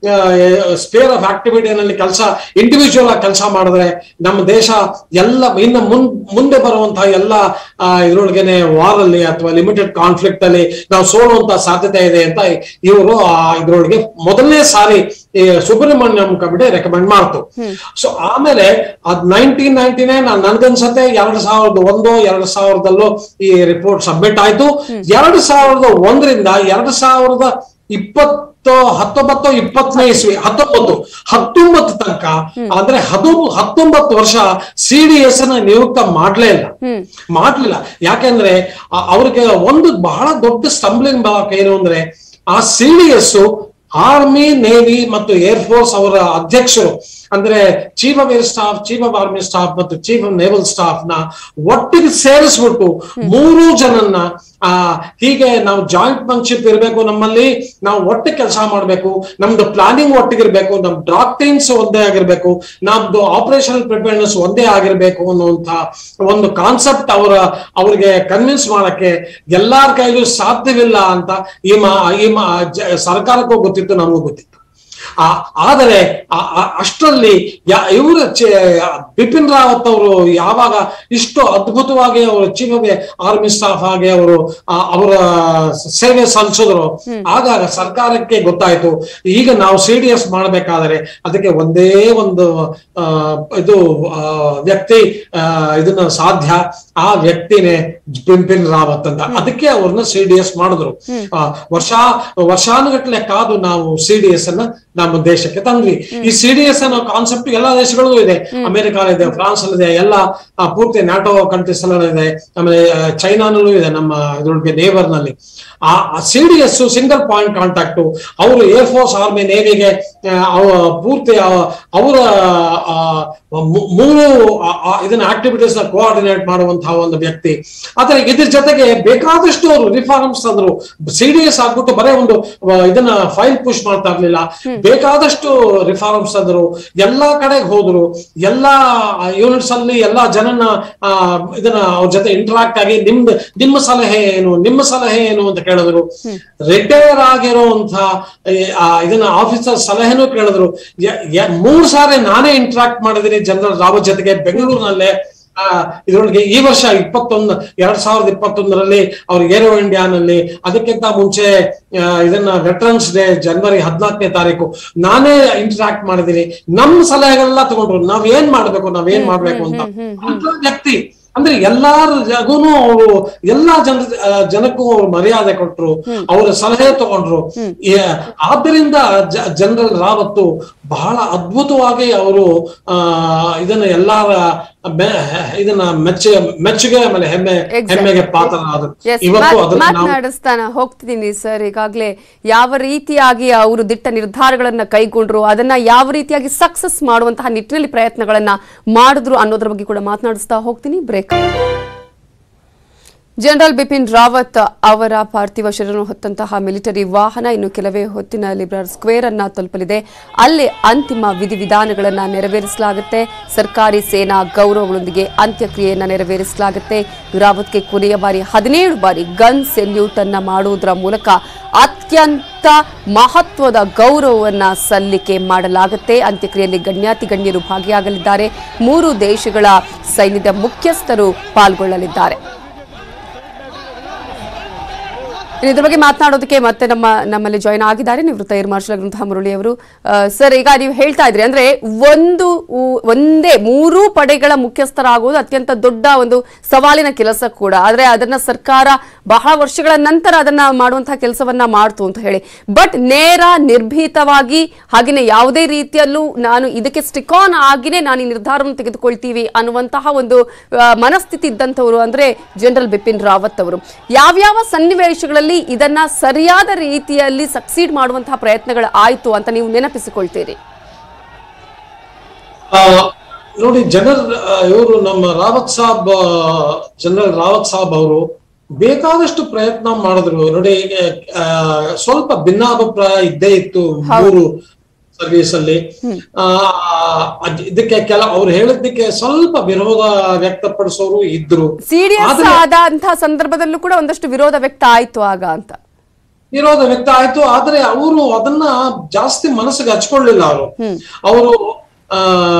ಸ್ಪೇರ್ ಆಫ್ ಆಕ್ಟಿವಿಟಿನಲ್ಲಿ ಕೆಲಸ ಇಂಡಿವಿಜುವಲ್ ಆಗಿ ಕೆಲಸ ಮಾಡಿದ್ರೆ ನಮ್ಮ ದೇಶ ಎಲ್ಲ ಇನ್ನು ಮುನ್ ಮುಂದೆ ಬರುವಂತಹ ಎಲ್ಲ ಆ, ಇದ್ರೊಳಗೇನೆ ವಾರ್ ಅಲ್ಲಿ ಅಥವಾ ಲಿಮಿಟೆಡ್ ಕಾನ್ಫ್ಲಿಕ್ಟ್ ಅಲ್ಲಿ ನಾವು ಸೋಲುವಂತ ಸಾಧ್ಯತೆ ಇದೆ ಅಂತ ಇವರು ಇದ್ರೊಳಗೆ ಮೊದಲನೇ ಸಾರಿ ಈ ಸುಬ್ರಹ್ಮಣ್ಯಂ ಕಮಿಟಿ ರೆಕಮೆಂಡ್ ಮಾಡ್ತು ಸೊ ಆಮೇಲೆ ಅದ್ ನೈನ್ಟೀನ್ ನೈನ್ಟಿ ನೈನ್ ನನ್ಗನ್ಸತ್ತೆ ಎರಡ್ ಸಾವಿರದ ಒಂದು ಎರಡ್ ಸಾವಿರದಲ್ಲೂ ಈ ರಿಪೋರ್ಟ್ ಸಬ್ಮಿಟ್ ಆಯ್ತು ಎರಡ್ ಸಾವಿರದ ಒಂದರಿಂದ ಎರಡ್ ಸಾವಿರದ ಇಪ್ಪತ್ತು ಹತ್ತೊಂಬತ್ತು ಇಪ್ಪತ್ತನೇ ಇಸ್ವಿ ಹತ್ತೊಂಬತ್ತು ಹತ್ತೊಂಬತ್ತು ತನಕ ಅಂದ್ರೆ ಹದು ಹತ್ತೊಂಬತ್ತು ವರ್ಷ ಸಿ ಡಿ ಎಸ್ ನ ನಿಯುಕ್ತ ಮಾಡ್ಲೇ ಇಲ್ಲ ಮಾಡ್ಲಿಲ್ಲ ಯಾಕೆಂದ್ರೆ ಆ- ಅವ್ರಿಗೆ ಒಂದು ಬಹಳ ದೊಡ್ಡ ಸ್ಟಂಬ್ಲಿಂಗ್ ಬ್ಲಾಕ್ ಏನು ಅಂದ್ರೆ ಆ C D S army navy ಮತ್ತು ಏರ್ ಫೋರ್ಸ್ ಅವರ ಅಧ್ಯಕ್ಷರು ಅಂದ್ರೆ chief of air staff chief of army staff ಮತ್ತು ಚೀಫ್ ಆಫ್ ನೇವಲ್ ಸ್ಟಾಫ್ ನ ಒಟ್ಟಿಗೆ ಸೇರಿಸ್ಬಿಟ್ಟು ಮೂರು ಜನನ್ನ ಆ ಹೀಗೆ ನಾವು ಜಾಯಿಂಟ್ ಫಂಕ್ಷಿಪ್ ಇರಬೇಕು ನಮ್ಮಲ್ಲಿ ನಾವು ಒಟ್ಟಿಗೆ ಕೆಲಸ ಮಾಡಬೇಕು ನಮ್ದು ಪ್ಲಾನಿಂಗ್ ಒಟ್ಟಿಗಿರ್ಬೇಕು ನಮ್ ಡಾಕ್ಟೈನ್ಸ್ ಒಂದೇ ಆಗಿರ್ಬೇಕು ನಮ್ದು ಆಪರೇಷನಲ್ ಪ್ರಿಪೇರ್ನೆಸ್ ಒಂದೇ ಆಗಿರ್ಬೇಕು ಅನ್ನುವಂತ ಒಂದು ಕಾನ್ಸೆಪ್ಟ್ ಅವರ ಅವ್ರಿಗೆ ಕನ್ವಿನ್ಸ್ ಮಾಡಕ್ಕೆ ಎಲ್ಲಾರ ಕೈಲೂ ಸಾಧ್ಯವಿಲ್ಲ ಅಂತ ಈ ಮಾ ಈ ಮಾ ಜ- ಸರ್ಕಾರಕ್ಕೂ ಗೊತ್ತಿತ್ತು ನಮಗೂ ಗೊತ್ತಿತ್ತು ಆ ಆದರೆ ಆ- ಆ- ಅಷ್ಟರಲ್ಲಿ ಯಾ- ಇವರು ಬಿಪಿನ್ ರಾವತ್ ಅವರು ಯಾವಾಗ ಇಷ್ಟು ಅದ್ಭುತವಾಗಿ ಅವರು ಚೀಫ್ ಆಫ್ ಆರ್ಮಿ ಸ್ಟಾಫ್ ಆಗಿ ಅವರು ಆ, ಅವರ ಸೇವೆ ಸಲ್ಲಿಸಿದ್ರು ಆಗಾಗ ಸರ್ಕಾರಕ್ಕೆ ಗೊತ್ತಾಯ್ತು ಈಗ ನಾವು ಸಿ ಡಿ ಎಸ್ ಮಾಡಬೇಕಾದ್ರೆ ಅದಕ್ಕೆ ಒಂದೇ ಒಂದು ಆ, ಇದು ಆ, ವ್ಯಕ್ತಿ ಆ, ಇದನ್ನ ಸಾಧ್ಯ ಆ ವ್ಯಕ್ತಿನೇ ಬಿಪಿನ್ ರಾವತ್ ಅಂತ ಅದಕ್ಕೆ ಅವ್ರನ್ನ ಸಿ ಡಿ ಎಸ್ ಮಾಡಿದ್ರು ಆ, ವರ್ಷ ವರ್ಷಾನುಗಟ್ಲೆ ಕಾದು ನಾವು ಸಿ ಡಿ ಎಸ್ ಅನ್ನ ನಮ್ಮ ದೇಶಕ್ಕೆ ತಂದ್ವಿ ಈ ಸಿ ಡಿ ಎಸ್ ಅನ್ನೋ ಕಾನ್ಸೆಪ್ಟ್ ಎಲ್ಲಾ ದೇಶಗಳಲ್ಲೂ ಇದೆ ಅಮೆರಿಕ ಇದೆ ಫ್ರಾನ್ಸ್ ಇದೆ ಎಲ್ಲ ಆ, ಪೂರ್ತಿ ನ್ಯಾಟೋ ಕಂಟ್ರೀಸ್ ಎಲ್ಲ ಇದೆ ಆಮೇಲೆ ಆ, ಚೈನಾನಲ್ಲೂ ಇದೆ ನಮ್ಮ ಇದ್ರೊಳಗೆ ನೇಬರ್ ನಲ್ಲಿ ಆ C D S single point contact ಅವರು ಏರ್ ಫೋರ್ಸ್ ಆರ್ಮಿ ನೇವಿಗೆ ಪೂರ್ತಿ ಆ- ಅವರ ಆ, ಮೂ- ಮೂರು ಆ- ಆ ಇದನ್ನ ಆಕ್ಟಿವಿಟೀಸ್ ನ ಕೋಆರ್ಡಿನೇಟ್ ಮಾಡುವಂತಹ ಒಂದು ವ್ಯಕ್ತಿ ಆದ್ರೆ ಇದ್ರ ಜೊತೆಗೆ ಬೇಕಾದಷ್ಟು ಅವರು ರಿಫಾರ್ಮ್ಸ್ ತಂದ್ರು ಸಿ ಡಿ ಎಸ್ ಆಗ್ಬಿಟ್ಟು ಬರೇ ಒಂದು ಆ, ಇದನ್ನ ಫೈಲ್ ಪುಷ್ ಮಾಡ್ತಾ ಇರ್ಲಿಲ್ಲ ಬೇಕಾದಷ್ಟು ರಿಫಾರ್ಮ್ಸ್ ತಂದ್ರು ಎಲ್ಲಾ ಕಡೆಗೆ ಹೋದ್ರು ಎಲ್ಲಾ ಯೂನಿಟ್ಸ್ ಅಲ್ಲಿ ಎಲ್ಲಾ ಜನನ ಆ, ಇದನ್ನ ಅವ್ರ ಜೊತೆ ಇಂಟರಾಕ್ಟ್ ಆಗಿ ನಿಮ್ದು ನಿಮ್ಮ ಸಲಹೆ ಏನು ನಿಮ್ಮ ಸಲಹೆ ಏನು ಅಂತ ಕೇಳಿದ್ರು ರಿಟೈರ್ ಆಗಿರುವಂತ ಇದನ್ನ ಆಫೀಸರ್ ಸಲಹೆನೂ ಕೇಳಿದ್ರು ಯ- ಯ- ಮೂರ್ ಸಾರಿ ನಾನೇ ಇಂಟರಾಕ್ಟ್ ಮಾಡಿದೀನಿ ಜನರಲ್ ರಾವತ್ ಜೊತೆಗೆ ಬೆಂಗಳೂರಿನಲ್ಲೇ ಆ, ಇದ್ರೊಳಗೆ ಈ ವರ್ಷ ಇಪ್ಪತ್ತೊಂದು ಎರಡ್ ಸಾವಿರದ ಇಪ್ಪತ್ತೊಂದರಲ್ಲಿ ಅವ್ರು ಏರೋ ಇಂಡಿಯಾನಲ್ಲಿ ಅದಕ್ಕಿಂತ ಮುಂಚೆ ಆ, ಇದನ್ನ ವೆಟರನ್ಸ್ ಡೇ ಜನವರಿ ಹದಿನಾಲ್ಕನೇ ತಾರೀಕು ನಾನೇ ಇಂಟರಾಕ್ಟ್ ಮಾಡಿದೀನಿ ನಮ್ಮ ಸಲಹೆಗಳೆಲ್ಲ ತಗೊಂಡ್ರು ನಾವ್ ಏನ್ ಮಾಡ್ಬೇಕು ನಾವ್ ಏನ್ ಮಾಡ್ಬೇಕು ಅಂತ ಅಂತ ವ್ಯಕ್ತಿ ಅಂದ್ರೆ ಎಲ್ಲಾರ್ಗೂನು ಅವರು ಎಲ್ಲಾ ಜನ ಆ, ಜನಕ್ಕೂ ಅವ್ರು ಮರ್ಯಾದೆ ಕೊಟ್ರು ಅವರ ಸಲಹೆ ತಗೊಂಡ್ರು ಏ- ಆದ್ದರಿಂದ ಜನರಲ್ ರಾವತ್ತು ಬಹಳ ಅದ್ಭುತವಾಗಿ ಅವರು ಆ ಇದನ್ನ ಎಲ್ಲಾರ ಮೆ- ಇದನ್ನ ಮೆಚ್ಚ ಮೆಚ್ಚುಗೆ ಆಮೇಲೆ ಹೆಮ್ಮೆ Exactly. ಹೆಮ್ಮೆಗೆ ಪಾತ್ರರಾದರು ಎಸ್ ಇವತ್ತು ಅದನ್ನ ನಾವು ಮಾತನಾಡಿಸ್ತಾನ ಹೋಗ್ತಿದ್ದೀನಿ ಸರ್ ಈಗಾಗಲೇ ಯಾವ ರೀತಿಯಾಗಿ ಅವರು ದಿಟ್ಟ ನಿರ್ಧಾರಗಳನ್ನ ಕೈಗೊಂಡ್ರು ಅದನ್ನ ಯಾವ ರೀತಿಯಾಗಿ ಸಕ್ಸಸ್ ಮಾಡುವಂತಹ ನಿಟ್ಟಿನಲ್ಲಿ ಪ್ರಯತ್ನಗಳನ್ನ ಮಾಡಿದ್ರು ಅನ್ನೋದ್ರ ಬಗ್ಗೆ ಕೂಡ ಮಾತನಾಡಿಸ್ತಾ ಹೋಗ್ತೀನಿ ಬ್ರೇಕ್ ಜನರಲ್ ಬಿಪಿನ್ ರಾವತ್ ಅವರ ಪಾರ್ಥಿವ ಶರೀರವನ್ನು ಹೊತ್ತಂತಹ ಮಿಲಿಟರಿ ವಾಹನ ಇನ್ನು ಕೆಲವೇ ಹೊತ್ತಿನಲ್ಲಿ ಬ್ರರ್ ಸ್ಕ್ವೇರ್ ಅನ್ನ ತಲುಪಲಿದೆ ಅಲ್ಲಿ ಅಂತಿಮ ವಿಧಿವಿಧಾನಗಳನ್ನ ನೆರವೇರಿಸಲಾಗುತ್ತೆ ಸರ್ಕಾರಿ ಸೇನಾ ಗೌರವಗಳೊಂದಿಗೆ ಅಂತ್ಯಕ್ರಿಯೆಯನ್ನ ನೆರವೇರಿಸಲಾಗುತ್ತೆ ರಾವತ್ಗೆ ಕೊನೆಯ ಬಾರಿ ಹದಿನೇಳು ಬಾರಿ ಗನ್ ಸೆಲ್ಯೂಟ್ ಅನ್ನ ಮಾಡುವುದರ ಮೂಲಕ ಅತ್ಯಂತ ಮಹತ್ವದ ಗೌರವವನ್ನ ಸಲ್ಲಿಕೆ ಮಾಡಲಾಗುತ್ತೆ ಅಂತ್ಯಕ್ರಿಯೆಯಲ್ಲಿ ಗಣ್ಯಾತಿ ಗಣ್ಯರು ಭಾಗಿಯಾಗಲಿದ್ದಾರೆ ಮೂರು ದೇಶಗಳ ಸೈನ್ಯದ ಮುಖ್ಯಸ್ಥರು ಪಾಲ್ಗೊಳ್ಳಲಿದ್ದಾರೆ ಇನ್ನು ಇದ್ರ ಬಗ್ಗೆ ಮಾತನಾಡೋದಕ್ಕೆ ಮತ್ತೆ ನಮ್ಮ ನಮ್ಮಲ್ಲಿ ಜಾಯ್ನ್ ಆಗಿದ್ದಾರೆ ನಿವೃತ್ತ ಏರ್ ಮಾರ್ಷಲ್ ಆಗಿರುವಂತಹ ಮುರಳಿ ಅವರು ಸರ್ ಈಗ ನೀವು ಹೇಳ್ತಾ ಇದ್ರಿ ಅಂದ್ರೆ ಒಂದು ಉ- ಒಂದೇ ಮೂರೂ ಪಡೆಗಳ ಮುಖ್ಯಸ್ಥರಾಗುವುದು ಅತ್ಯಂತ ದೊಡ್ಡ ಒಂದು ಸವಾಲಿನ ಕೆಲಸ ಕೂಡ ಆದ್ರೆ ಅದನ್ನ ಸರ್ಕಾರ ಬಹಳ ವರ್ಷಗಳ ನಂತರ ಅದನ್ನ ಮಾಡುವಂತಹ ಕೆಲಸವನ್ನ ಮಾಡ್ತು ಅಂತ ಹೇಳಿ ಬಟ್ ನೇರ ನಿರ್ಭೀತವಾಗಿ ಹಾಗೆಯೇ ಯಾವುದೇ ರೀತಿಯಲ್ಲೂ ನಾನು ಇದಕ್ಕೆ ಸ್ಟಿಕ್ ಆನ್ ಆಗಿನೇ ನಾನು ಈ ನಿರ್ಧಾರವನ್ನು ತೆಗೆದುಕೊಳ್ತೀವಿ ಅನ್ನುವಂತಹ ಒಂದು ಆ, ಮನಸ್ಥಿತಿ ಇದ್ದಂಥವರು ಅಂದ್ರೆ ಜನರಲ್ ಬಿಪಿನ್ ರಾವತ್ ಅವರು ಯಾವ್ಯಾವ ಸನ್ನಿವೇಶಗಳಲ್ಲಿ ಇದನ್ನ ಸರಿಯಾದ ರೀತಿಯಲ್ಲಿ ಸಕ್ಸೀಡ್ ಮಾಡುವಂತಹ ಪ್ರಯತ್ನಗಳು ಆಯ್ತು ಅಂತ ನೀವು ನೆನಪಿಸಿಕೊಳ್ತೀರಿ ಆ, ನೋಡಿ ಜನರಲ್ ಇವರು ನಮ್ಮ ರಾವತ್ ಸಾಬ್ ಜನರಲ್ ರಾವತ್ ಸಾಬ್ ಅವರು ಬೇಕಾದಷ್ಟು ಪ್ರಯತ್ನ ಮಾಡಿದ್ರು ನೋಡಿ ಈಗ, ಆ, ಸ್ವಲ್ಪ ಭಿನ್ನಾಭಿಪ್ರಾಯ ಇದ್ದೇ ಇತ್ತು ಮೂರು ಸರ್ವಿಸ್ ಅಲ್ಲಿ ಆ, ಅದ್- ಇದಕ್ಕೆ ಕೆಲ ಅವ್ರು ಹೇಳಿದ್ದಕ್ಕೆ ಸ್ವಲ್ಪ ವಿರೋಧ ವ್ಯಕ್ತಪಡಿಸೋರು ಇದ್ರು ಸಿಡಿಎಸ್ ಆದ್ರೆ- ಆದಂತಹ ಸಂದರ್ಭದಲ್ಲೂ ಕೂಡ ಒಂದಷ್ಟು ವಿರೋಧ ವ್ಯಕ್ತ ಆಯ್ತು ಆಗ ಅಂತ ವಿರೋಧ ವ್ಯಕ್ತ ಆಯ್ತು ಆದ್ರೆ ಅವರು ಅದನ್ನ ಜಾಸ್ತಿ ಮನಸ್ಸಿಗೆ ಹಚ್ಕೊಳ್ಳಿಲ್ಲ ಅವರು ಅವರು ಆ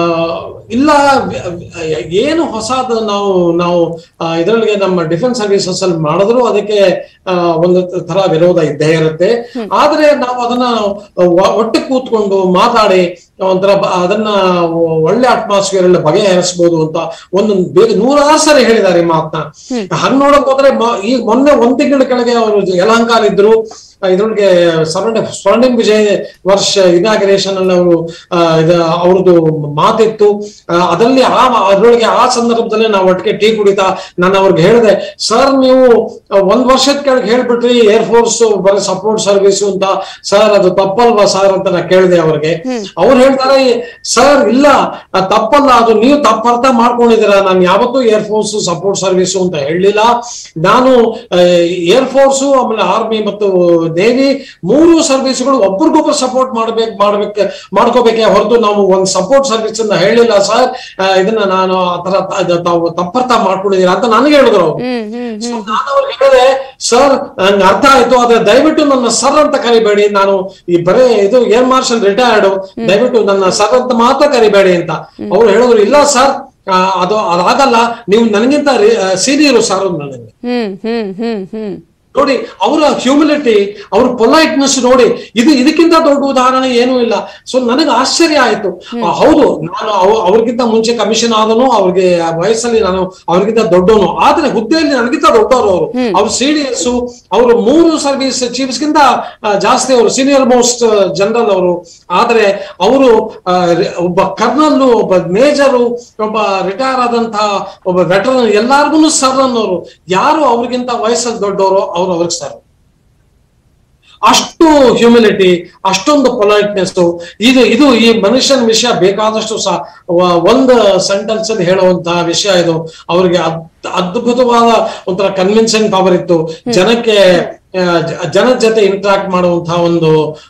ಇಲ್ಲ ವ- ವ- ಏನು ಹೊಸದು ನಾವು ನಾವು ಇದರೊಳಗೆ ನಮ್ಮ ಡಿಫೆನ್ಸ್ ಸರ್ವಿಸಸ್ ಅಲ್ಲಿ ಮಾಡಿದ್ರು ಅದಕ್ಕೆ ಆ, ಒಂದು ತರ ವಿರೋಧ ಇದ್ದೇ ಇರುತ್ತೆ ಆದ್ರೆ ನಾವು ಅದನ್ನ ಒ- ಒಟ್ಟು ಕೂತ್ಕೊಂಡು ಮಾತಾಡಿ ಒಂಥರ ಬ- ಅದನ್ನ ಒಳ್ಳೆ ಅಟ್ಮಾಸ್ಫಿಯರ್ ಅಲ್ಲಿ ಬಗೆಹರಿಸಬಹುದು ಅಂತ ಒಂದು ಬೇಗ ನೂರಾರು ಸರಿ ಹೇಳಿದ್ದಾರೆ ಈ ಮಾತನ್ನ ಹಂಗ್ ನೋಡಕ್ ಹೋದ್ರೆ ಮ- ಈಗ ಮೊನ್ನೆ ಒಂದ್ ತಿಂಗಳ ಕೆಳಗೆ ಅವರು ಯಲಹಂಕಾಲ್ ಇದ್ರು ಆ, ಇದ್ರೊಳಗೆ ಸ್ವರ್ಣ ಸ್ವರ್ಣಿಮ್ ವಿಜಯ್ ವರ್ಷ ಇನಾಗ್ರೇಷನ್ ಅಲ್ಲಿ ಅವರು ಅವ್ರದ್ದು ಮಾತಿತ್ತು ಆ, ಅದರಲ್ಲಿ ಆ ಅದ್ರೊಳಗೆ ಆ ಸಂದರ್ಭದಲ್ಲಿ ನಾವು ಒಟ್ಟಿಗೆ ಟೀ ಕುಡಿತಾ ನಾನು ಅವ್ರಿಗೆ ಹೇಳಿದೆ ಸರ್ ನೀವು ಆ, ಒಂದ್ ವರ್ಷದ ಕೆಳಗೆ ಹೇಳ್ಬಿಟ್ರಿ ಏರ್ ಫೋರ್ಸ್ ಬರೀ ಸಪೋರ್ಟ್ ಸರ್ವಿಸ್ ಅಂತ ಸರ್ ಅದು ತಪ್ಪಲ್ವಾ ಸರ್ ಅಂತ ನಾ ಕೇಳಿದೆ ಅವ್ರಿಗೆ ಅವ್ರು ಹೇಳ್ತಾರೆ ಸರ್ ಇಲ್ಲ ಅದ್ ತಪ್ಪಲ್ಲ ಅದು ನೀವು ತಪ್ಪ ಅರ್ಥ ಮಾಡ್ಕೊಂಡಿದ್ದೀರಾ ನಾನು ಯಾವತ್ತೂ ಏರ್ ಫೋರ್ಸ್ ಸಪೋರ್ಟ್ ಸರ್ವಿಸ್ ಅಂತ ಹೇಳಲಿಲ್ಲ ನಾನು ಏರ್ ಫೋರ್ಸ್ ಆಮೇಲೆ ಆರ್ಮಿ ಮತ್ತು ನೇವಿ ಮೂರು ಸರ್ವಿಸ್ಗಳು ಒಬ್ರಿಗೊಬ್ರು ಸಪೋರ್ಟ್ ಮಾಡ್ಬೇಕು ಮಾಡ್ಬೇಕು ಮಾಡ್ಕೋಬೇಕೆ ಹೊರತು ನಾವು ಒಂದು ಸಪೋರ್ಟ್ ಸರ್ವಿಸ್ ಅನ್ನ ಹೇಳಿಲ್ಲ ಸರ್ ಇದನ್ನ ನಾನು ಆ ತರ ತ- ಇದು ತಾವು ತಪ್ಪರ್ಥ ಮಾಡ್ಕೊಂಡಿದ್ದೀರಾ ಅಂತ ನನಗೆ ಹೇಳಿದ್ರು ಅವ್ರು. ಹ್ಮ್ ಹ್ಮ್ So ನಾನು ಅವ್ರಿಗೆ ಹೇಳಿದೆ ಸರ್ ನಂಗೆ ಅರ್ಥ ಆಯ್ತು ಆದ್ರೆ ದಯವಿಟ್ಟು ನನ್ನ ಸರ್ ಅಂತ ಕರಿಬೇಡಿ ನಾನು ಈ ಬರೇ ಇದು ಏರ್ ಮಾರ್ಷಲ್ ರಿಟೈರ್ಡ್ ದಯವಿಟ್ಟು ನನ್ನ ಸರ್ ಅಂತ ಮಾತ್ರ ಕರಿಬೇಡಿ ಅಂತ ಅವ್ರು ಹೇಳಿದ್ರು ಇಲ್ಲ ಸರ್ ಅದು ಅದಾಗಲ್ಲ ನೀವು ನನಗಿಂತ ಸೀನಿಯರ್ ಸರ್ ನನಗೆ ಹ್ಮ್ ಹ್ಮ್ ಹ್ಮ್ ಹ್ಮ್ ನೋಡಿ ಅವರ ಹ್ಯೂಮಿಲಿಟಿ ಅವ್ರ ಪೊಲೈಟ್ನೆಸ್ ನೋಡಿ ಇದು ಇದಕ್ಕಿಂತ ದೊಡ್ಡ ಉದಾಹರಣೆ ಏನೂ ಇಲ್ಲ ಸೊ ನನಗೆ ಆಶ್ಚರ್ಯ ಆಯ್ತು ಆ, ಹೌದು ನಾನು ಅವ್- ಅವ್ರಿಗಿಂತ ಮುಂಚೆ ಕಮಿಷನ್ ಆದನು ಅವ್ರಿಗೆ ಆ ವಯಸ್ಸಲ್ಲಿ ನಾನು ಅವ್ರಿಗಿಂತ ದೊಡ್ಡವನು ಆದ್ರೆ ಹುದ್ದೆಯಲ್ಲಿ ನನಗಿಂತ ದೊಡ್ಡವರು ಅವರು ಅವ್ರ ಸಿ ಡಿ ಎಸ್ ಅವರು ಮೂರು ಸರ್ವಿಸ್ ಚೀಫ್ಸ್ ಗಿಂತ ಆ, ಜಾಸ್ತಿ ಅವರು ಸೀನಿಯರ್ ಮೋಸ್ಟ್ ಜನರಲ್ ಅವರು ಆದ್ರೆ ಅವರು ಆ, ರಿ- ಒಬ್ಬ ಕರ್ನಲ್ ಒಬ್ಬ ಮೇಜರು ಒಬ್ಬ ರಿಟೈರ್ ಆದಂತಹ ಒಬ್ಬ ವೆಟರನ್ ಎಲ್ಲಾರ್ಗು ಸರ್ ಅನ್ನೋರು ಯಾರು ಅವ್ರಿಗಿಂತ ವಯಸ್ಸಲ್ಲಿ ದೊಡ್ಡವರು ಅವ್ರು ಅವ್ರಿಗೆ ಸರ್ ಅಷ್ಟು ಹ್ಯೂಮಿಲಿಟಿ ಅಷ್ಟೊಂದು ಪೊಲೈಟ್ನೆಸ್ ಇದು ಇದು ಈ ಮನುಷ್ಯನ ವಿಷಯ ಬೇಕಾದಷ್ಟು ಸಹ ವ- ಒಂದು ಸೆಂಟೆನ್ಸ್ ಅಲ್ಲಿ ಹೇಳುವಂತಹ ವಿಷಯ ಇದು ಅವ್ರಿಗೆ ಅದ್- ಅದ್ಭುತವಾದ ಒಂಥರ ಕನ್ವಿನ್ಸಿಂಗ್ ಪವರ್ ಇತ್ತು ಜನಕ್ಕೆ ಆ, ಜ- ಜನದ ಜೊತೆ ಇಂಟ್ರಾಕ್ಟ್ ಮಾಡುವಂತಹ ಒಂದು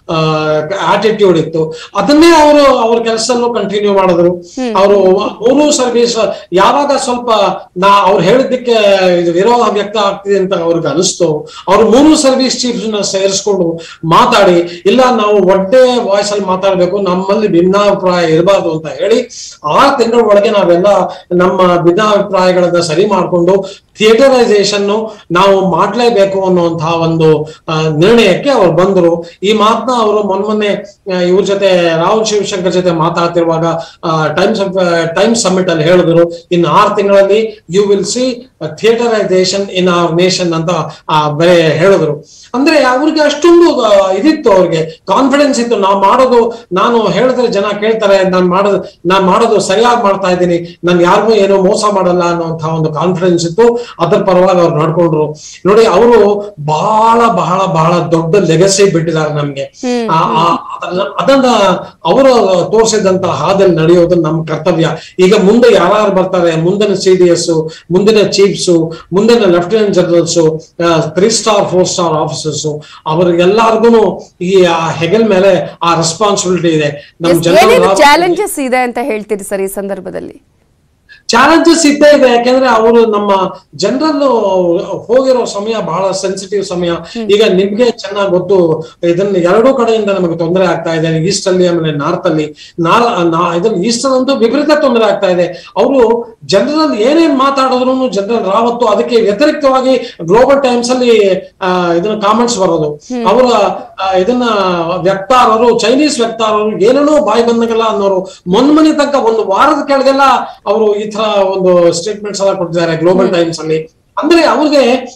ಆಟಿಟ್ಯೂಡ್ ಇತ್ತು ಅದನ್ನೇ ಅವರು ಅವ್ರ ಕೆಲಸದಲ್ಲೂ ಕಂಟಿನ್ಯೂ ಮಾಡಿದ್ರು ಅವರು ಮೂರು ಸರ್ವಿಸ್ ಯಾವಾಗ ಸ್ವಲ್ಪ ನಾ ಅವ್ರು ಹೇಳಿದ್ದಕ್ಕೆ ಇದು ವಿರೋಧ ವ್ಯಕ್ತ ಆಗ್ತಿದೆ ಅಂತ ಅವ್ರಿಗೆ ಅನಿಸ್ತು ಅವ್ರು ಮೂರು ಸರ್ವಿಸ್ ಚೀಫ್ ನ ಸೇರಿಸ್ಕೊಂಡು ಮಾತಾಡಿ ಇಲ್ಲ ನಾವು ಒಡ್ಡೆ ವಾಯ್ಸ್ ಅಲ್ಲಿ ಮಾತಾಡ್ಬೇಕು ನಮ್ಮಲ್ಲಿ ಭಿನ್ನಾಭಿಪ್ರಾಯ ಇರಬಾರ್ದು ಅಂತ ಹೇಳಿ ಆರು ತಿಂಗಳ ಒಳಗೆ ನಾವೆಲ್ಲ ನಮ್ಮ ಭಿನ್ನಾಭಿಪ್ರಾಯಗಳನ್ನ ಸರಿ ಮಾಡ್ಕೊಂಡು ಥಿಯೇಟರೈಸೇಷನ್ ನಾವು ಮಾಡ್ಲೇಬೇಕು ಅನ್ನುವಂತಹ ಒಂದು ಆ, ನಿರ್ಣಯಕ್ಕೆ ಅವ್ರು ಬಂದರು ಈ ಮಾತನ್ನ ಅವರು ಮೊನ್ನೆ ಇವ್ರ ಜೊತೆ ರಾಹುಲ್ ಶಿವಶಂಕರ್ ಜೊತೆ ಮಾತಾಡ್ತಿರುವಾಗ ಟೈಮ್ಸ್ ಟೈಮ್ಸ್ ಸಮಿಟ್ ಅಲ್ಲಿ ಹೇಳಿದ್ರು ಇನ್ನು ಆರು ತಿಂಗಳಲ್ಲಿ you will see theatrisation in our nation ಅಂತ ಆ, ಬರೇ ಹೇಳಿದ್ರು ಅಂದ್ರೆ ಅವ್ರಿಗೆ ಅಷ್ಟೊಂದು ಆ, ಇದಿತ್ತು ಅವ್ರಿಗೆ ಕಾನ್ಫಿಡೆನ್ಸ್ ಇತ್ತು ನಾವು ಮಾಡೋದು ನಾನು ಹೇಳಿದ್ರೆ ಜನ ಕೇಳ್ತಾರೆ ನಾನು ಮಾಡೋದು ನಾನು ಮಾಡೋದು ಸರಿಯಾಗಿ ಮಾಡ್ತಾ ಇದ್ದೀನಿ ನಾನು ಯಾರಿಗೂ ಏನೋ ಮೋಸ ಮಾಡಲ್ಲ ಅನ್ನೋಂತಹ ಒಂದು ಕಾನ್ಫಿಡೆನ್ಸ್ ಇತ್ತು ಅದರ ಪರವಾಗಿ ಅವ್ರು ನಡ್ಕೊಂಡ್ರು ನೋಡಿ ಅವರು ಬಹಳ ಬಹಳ ಬಹಳ ದೊಡ್ಡ ಲೆಗಸಿ ಬಿಟ್ಟಿದ್ದಾರೆ ನಮ್ಗೆ ಆ- ಆ- ಅದನ್ನ- ಅದನ್ನ ಅವರು ತೋರಿಸಿದಂತ ಹಾದಲ್ಲಿ ನಡೆಯೋದು ನಮ್ಮ ಕರ್ತವ್ಯ ಈಗ ಮುಂದೆ ಯಾರು ಬರ್ತಾರೆ ಮುಂದಿನ ಸಿ ಡಿ ಎಸ್ ಮುಂದಿನ ಚೀಫ್ಸ್ ಮುಂದಿನ lieutenant generals three star four star officers ಅವ್ರಿಗೆಲ್ಲಾರ್ಗು ಈ ಆ ಹೆಗಲ್ ಮೇಲೆ ಆ ರೆಸ್ಪಾನ್ಸಿಬಿಲಿಟಿ ಇದೆ ನಮ್ ಏನೇನು ಜನರಲ್ ಚಾಲೆಂಜಸ್ ಇದೆ ಅಂತ ಹೇಳ್ತೀರಿ ಸರ್ ಈ ಸಂದರ್ಭದಲ್ಲಿ ಚಾಲೆಂಜಸ್ ಇದ್ದೇ ಇದೆ ಯಾಕೆಂದ್ರೆ ಅವರು ನಮ್ಮ ಜನರಲ್ ಹೋಗಿರೋ ಸಮಯ ಬಹಳ ಸೆನ್ಸಿಟಿವ್ ಸಮಯ ಈಗ ನಿಮ್ಗೆ ಚೆನ್ನಾಗಿ ಗೊತ್ತು ಇದನ್ನ ಎರಡೂ ಕಡೆಯಿಂದ ನಮಗೆ ತೊಂದರೆ ಆಗ್ತಾ ಇದೆ ಈಸ್ಟ್ ಅಲ್ಲಿ ಆಮೇಲೆ ನಾರ್ತ್ ಅಲ್ಲಿ ನಾರ್ ನಾ- ಇದನ್ನ ಈಸ್ಟ್ ಅಂತೂ ವಿಪರೀತ ತೊಂದರೆ ಆಗ್ತಾ ಇದೆ ಅವರು ಜನರಲ್ ಏನೇನ್ ಮಾತಾಡಿದ್ರು ಜನರಲ್ ರಾವತ್ತು ಅದಕ್ಕೆ ವ್ಯತಿರಿಕ್ತವಾಗಿ ಗ್ಲೋಬಲ್ ಟೈಮ್ಸ್ ಅಲ್ಲಿ ಆ, ಇದನ್ನ ಕಾಮೆಂಟ್ಸ್ ಬರೋದು ಅವರ ಆ, ಇದನ್ನ ವ್ಯಕ್ತಾರರು ಚೈನೀಸ್ ವ್ಯಕ್ತಾರರು ಏನೇನೋ ಬಾಯಿ ಬಂದಂಗೆಲ್ಲ ಅನ್ನೋರು ಮೊನ್ಮನೆ ತನಕ ಒಂದು ವಾರದ ಕೆಳಗೆಲ್ಲ ಅವರು ಈ ತರ ಒಂದು ಸ್ಟೇಟ್ಮೆಂಟ್ಸ್ ಎಲ್ಲ ಕೊಟ್ಟಿದ್ದಾರೆ ಗ್ಲೋಬಲ್ ಟೈಮ್ಸ್ ಅಲ್ಲಿ ಅಂದ್ರೆ ಅವ್ರಿಗೆ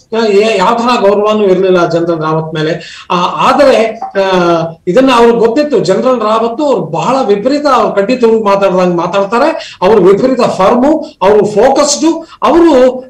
ಯಾವ ತರ ಗೌರವನೂ ಇರಲಿಲ್ಲ ಜನರಲ್ ರಾವತ್ ಮೇಲೆ ಆ, ಆದರೆ ಆ, ಇದನ್ನ ಅವ್ರಿಗೆ ಗೊತ್ತಿತ್ತು ಜನರಲ್ ರಾವತ್ ಅವ್ರು ಬಹಳ ವಿಪರೀತ ಅವ್ರು ಕಡ್ಡಿ ತುಳುಗ್ ಮಾತಾಡ್ದಂಗ್ ಮಾತಾಡ್ತಾರೆ ಅವ್ರು ವಿಪರೀತ ಫರ್ಮು ಅವರು ಫೋಕಸ್ಡು ಅವರು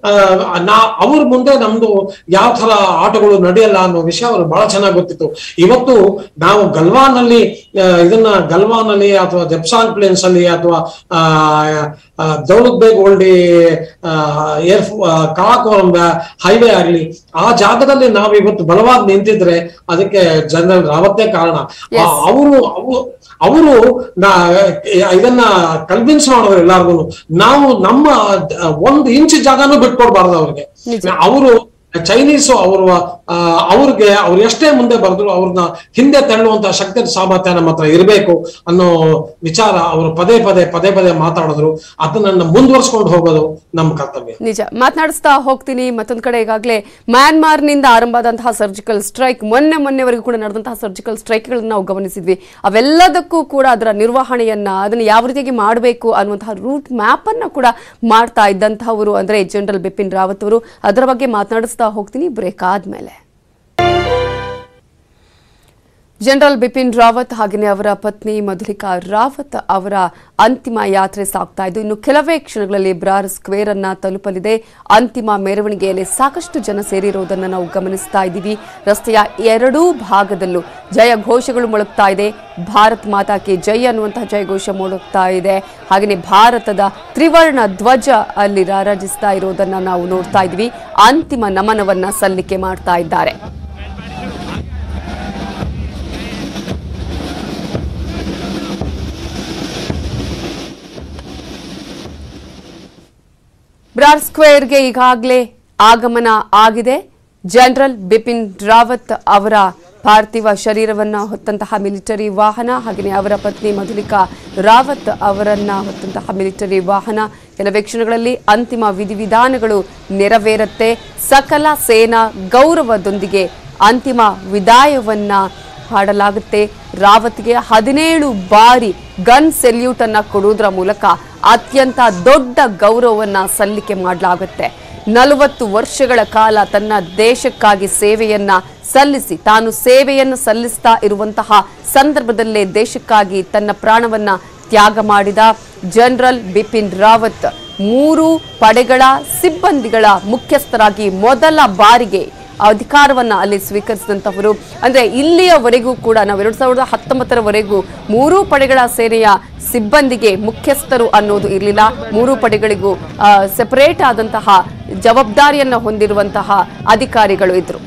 ನಾ ಅವ್ರ ಮುಂದೆ ನಮ್ದು ಯಾವ ತರ ಆಟಗಳು ನಡೆಯಲ್ಲ ಅನ್ನೋ ವಿಷಯ ಅವ್ರಿಗೆ ಬಹಳ ಚೆನ್ನಾಗಿ ಗೊತ್ತಿತ್ತು ಇವತ್ತು ನಾವು ಗಲ್ವಾನಲ್ಲಿ ಆ, ಇದನ್ನ ಗಲ್ವಾನಲ್ಲಿ ಅಥವಾ ಜೆಪ್ಸಾಂಗ್ ಪ್ಲೇನ್ಸ್ ಅಲ್ಲಿ ಅಥವಾ ದೌಲತ್ ಬೇಗ್ ಓಲ್ಡಿ ಏರ್ ಕಾಕೋರಂ ಹೈವೇ ಆಗ್ಲಿ ಆ ಜಾಗದಲ್ಲಿ ನಾವು ಇವತ್ತು ಬಲವಾಗಿ ನಿಂತಿದ್ರೆ ಅದಕ್ಕೆ ಜನರಲ್ ರಾವತ್ತೇ ಕಾರಣ Yes. ಅವರು ಅವರು ಇದನ್ನ ಕನ್ವಿನ್ಸ್ ಮಾಡೋರು ಎಲ್ಲಾರ್ಗು ನಾವು ನಮ್ಮ ಒಂದು ಇಂಚ್ ಜಾಗನೂ ಬಿಟ್ಕೊಡ್ಬಾರ್ದು ಅವ್ರಿಗೆ ನಿಜ. ಅವರು ಚೈನೀಸ್ ಅವರು ಅವ್ರಿಗೆ ಅವ್ರು ಎಷ್ಟೇ ಮುಂದೆ ಬರೆದ್ರು ಅವ್ರನ್ನ ಹಿಂದೆ ತಳ್ಳುವಂತ ಶಕ್ತಿ ಸಾಮರ್ಥ್ಯ ನಮ್ಮ ಹತ್ರ ಇರಬೇಕು ಅನ್ನೋ ವಿಚಾರ ಅವರು ಪದೇ ಪದೇ ಪದೇ ಪದೇ ಮಾತಾಡಿದ್ರು ಅದನ್ನ ಮುಂದುವರ್ಸ್ಕೊಂಡು ಹೋಗೋದು ನಮ್ಮ ಕರ್ತವ್ಯ ನಿಜ ಮಾತನಾಡಿಸ್ತಾ ಹೋಗ್ತೀನಿ ಮತ್ತೊಂದ್ ಕಡೆ ಈಗಾಗಲೇ ಮ್ಯಾನ್ಮಾರ್ನಿಂದ ಆರಂಭ ಆದಂತಹ ಸರ್ಜಿಕಲ್ ಸ್ಟ್ರೈಕ್ ಮೊನ್ನೆ ಮೊನ್ನೆವರೆಗೂ ಕೂಡ ನಡೆದಂತಹ ಸರ್ಜಿಕಲ್ ಸ್ಟ್ರೈಕ್ಗಳನ್ನ ನಾವು ಗಮನಿಸಿದ್ವಿ ಅವೆಲ್ಲದಕ್ಕೂ ಕೂಡ ಅದರ ನಿರ್ವಹಣೆಯನ್ನ ಅದನ್ನ ಯಾವ ರೀತಿಯಾಗಿ ಮಾಡಬೇಕು ಅನ್ನುವಂತಹ ರೂಟ್ ಮ್ಯಾಪ್ ಅನ್ನ ಕೂಡ ಮಾಡ್ತಾ ಇದ್ದಂತಹವರು ಅಂದ್ರೆ ಜನರಲ್ ಬಿಪಿನ್ ರಾವತ್ ಅವರು ಅದರ ಬಗ್ಗೆ ಮಾತನಾಡಿಸ್ತಾ ಹೋಗ್ತೀನಿ ಬ್ರೇಕ್ ಆದ್ಮೇಲೆ ಜನರಲ್ ಬಿಪಿನ್ ರಾವತ್ ಹಾಗೆಯೇ ಅವರ ಪತ್ನಿ ಮಧುಲಿಕಾ ರಾವತ್ ಅವರ ಅಂತಿಮ ಯಾತ್ರೆ ಸಾಗ್ತಾ ಇದ್ದು ಇನ್ನು ಕೆಲವೇ ಕ್ಷಣಗಳಲ್ಲಿ ಬ್ರಾರ್ ಸ್ಕ್ವೇರ್ ಅನ್ನ ತಲುಪಲಿದೆ ಅಂತಿಮ ಮೆರವಣಿಗೆಯಲ್ಲಿ ಸಾಕಷ್ಟು ಜನ ಸೇರಿರುವುದನ್ನು ನಾವು ಗಮನಿಸ್ತಾ ಇದ್ದೀವಿ ರಸ್ತೆಯ ಎರಡೂ ಭಾಗದಲ್ಲೂ ಜಯ ಘೋಷಗಳು ಮೊಳಗ್ತಾ ಇದೆ ಭಾರತ್ ಮಾತಾ ಕೆ ಜೈ ಅನ್ನುವಂತಹ ಜಯಘೋಷ ಮೊಳಗ್ತಾ ಇದೆ ಹಾಗೆಯೇ ಭಾರತದ ತ್ರಿವರ್ಣ ಧ್ವಜ ಅಲ್ಲಿ ರಾರಾಜಿಸ್ತಾ ಇರೋದನ್ನ ನಾವು ನೋಡ್ತಾ ಇದ್ದೀವಿ ಅಂತಿಮ ನಮನವನ್ನ ಸಲ್ಲಿಕೆ ಮಾಡ್ತಾ ಇದ್ದಾರೆ ಬ್ರಾರ್ ಸ್ಕ್ವೇರ್ಗೆ ಈಗಾಗಲೇ ಆಗಮನ ಆಗಿದೆ ಜನರಲ್ ಬಿಪಿನ್ ರಾವತ್ ಅವರ ಪಾರ್ಥಿವ ಶರೀರವನ್ನ ಹೊತ್ತಂತಹ ಮಿಲಿಟರಿ ವಾಹನ ಹಾಗೆಯೇ ಅವರ ಪತ್ನಿ ಮಧುಲಿಕಾ ರಾವತ್ ಅವರನ್ನ ಹೊತ್ತಂತಹ ಮಿಲಿಟರಿ ವಾಹನ ಕೆಲವೇ ಕ್ಷಣಗಳಲ್ಲಿ ಅಂತಿಮ ವಿಧಿವಿಧಾನಗಳು ನೆರವೇರುತ್ತೆ ಸಕಲ ಸೇನಾ ಗೌರವದೊಂದಿಗೆ ಅಂತಿಮ ವಿದಾಯವನ್ನ ಹಾಡಲಾಗುತ್ತೆ ರಾವತ್ಗೆ ಹದಿನೇಳು ಬಾರಿ ಗನ್ ಸೆಲ್ಯೂಟ್ ಅನ್ನ ಕೊಡುವುದರ ಮೂಲಕ ಅತ್ಯಂತ ದೊಡ್ಡ ಗೌರವವನ್ನ ಸಲ್ಲಿಕೆ ಮಾಡಲಾಗುತ್ತೆ ನಲವತ್ತು ವರ್ಷಗಳ ಕಾಲ ತನ್ನ ದೇಶಕ್ಕಾಗಿ ಸೇವೆಯನ್ನ ಸಲ್ಲಿಸಿ ತಾನು ಸೇವೆಯನ್ನು ಸಲ್ಲಿಸ್ತಾ ಇರುವಂತಹ ಸಂದರ್ಭದಲ್ಲೇ ದೇಶಕ್ಕಾಗಿ ತನ್ನ ಪ್ರಾಣವನ್ನ ತ್ಯಾಗ ಮಾಡಿದ ಜನರಲ್ ಬಿಪಿನ್ ರಾವತ್ ಮೂರು ಪಡೆಗಳ ಸಿಬ್ಬಂದಿಗಳ ಮುಖ್ಯಸ್ಥರಾಗಿ ಮೊದಲ ಬಾರಿಗೆ ಅಧಿಕಾರವನ್ನ ಅಲ್ಲಿ ಸ್ವೀಕರಿಸಿದಂತವರು ಅಂದ್ರೆ ಇಲ್ಲಿಯವರೆಗೂ ಕೂಡ ನಾವು ಎರಡ್ ಸಾವಿರದ ಹತ್ತೊಂಬತ್ತರವರೆಗೂ ಮೂರೂ ಪಡೆಗಳ ಸೇನೆಯ ಸಿಬ್ಬಂದಿಗೆ ಮುಖ್ಯಸ್ಥರು ಅನ್ನೋದು ಇರಲಿಲ್ಲ ಮೂರು ಪಡೆಗಳಿಗೂ ಸೆಪರೇಟ್ ಆದಂತಹ ಜವಾಬ್ದಾರಿಯನ್ನ ಹೊಂದಿರುವಂತಹ ಅಧಿಕಾರಿಗಳು ಇದ್ರು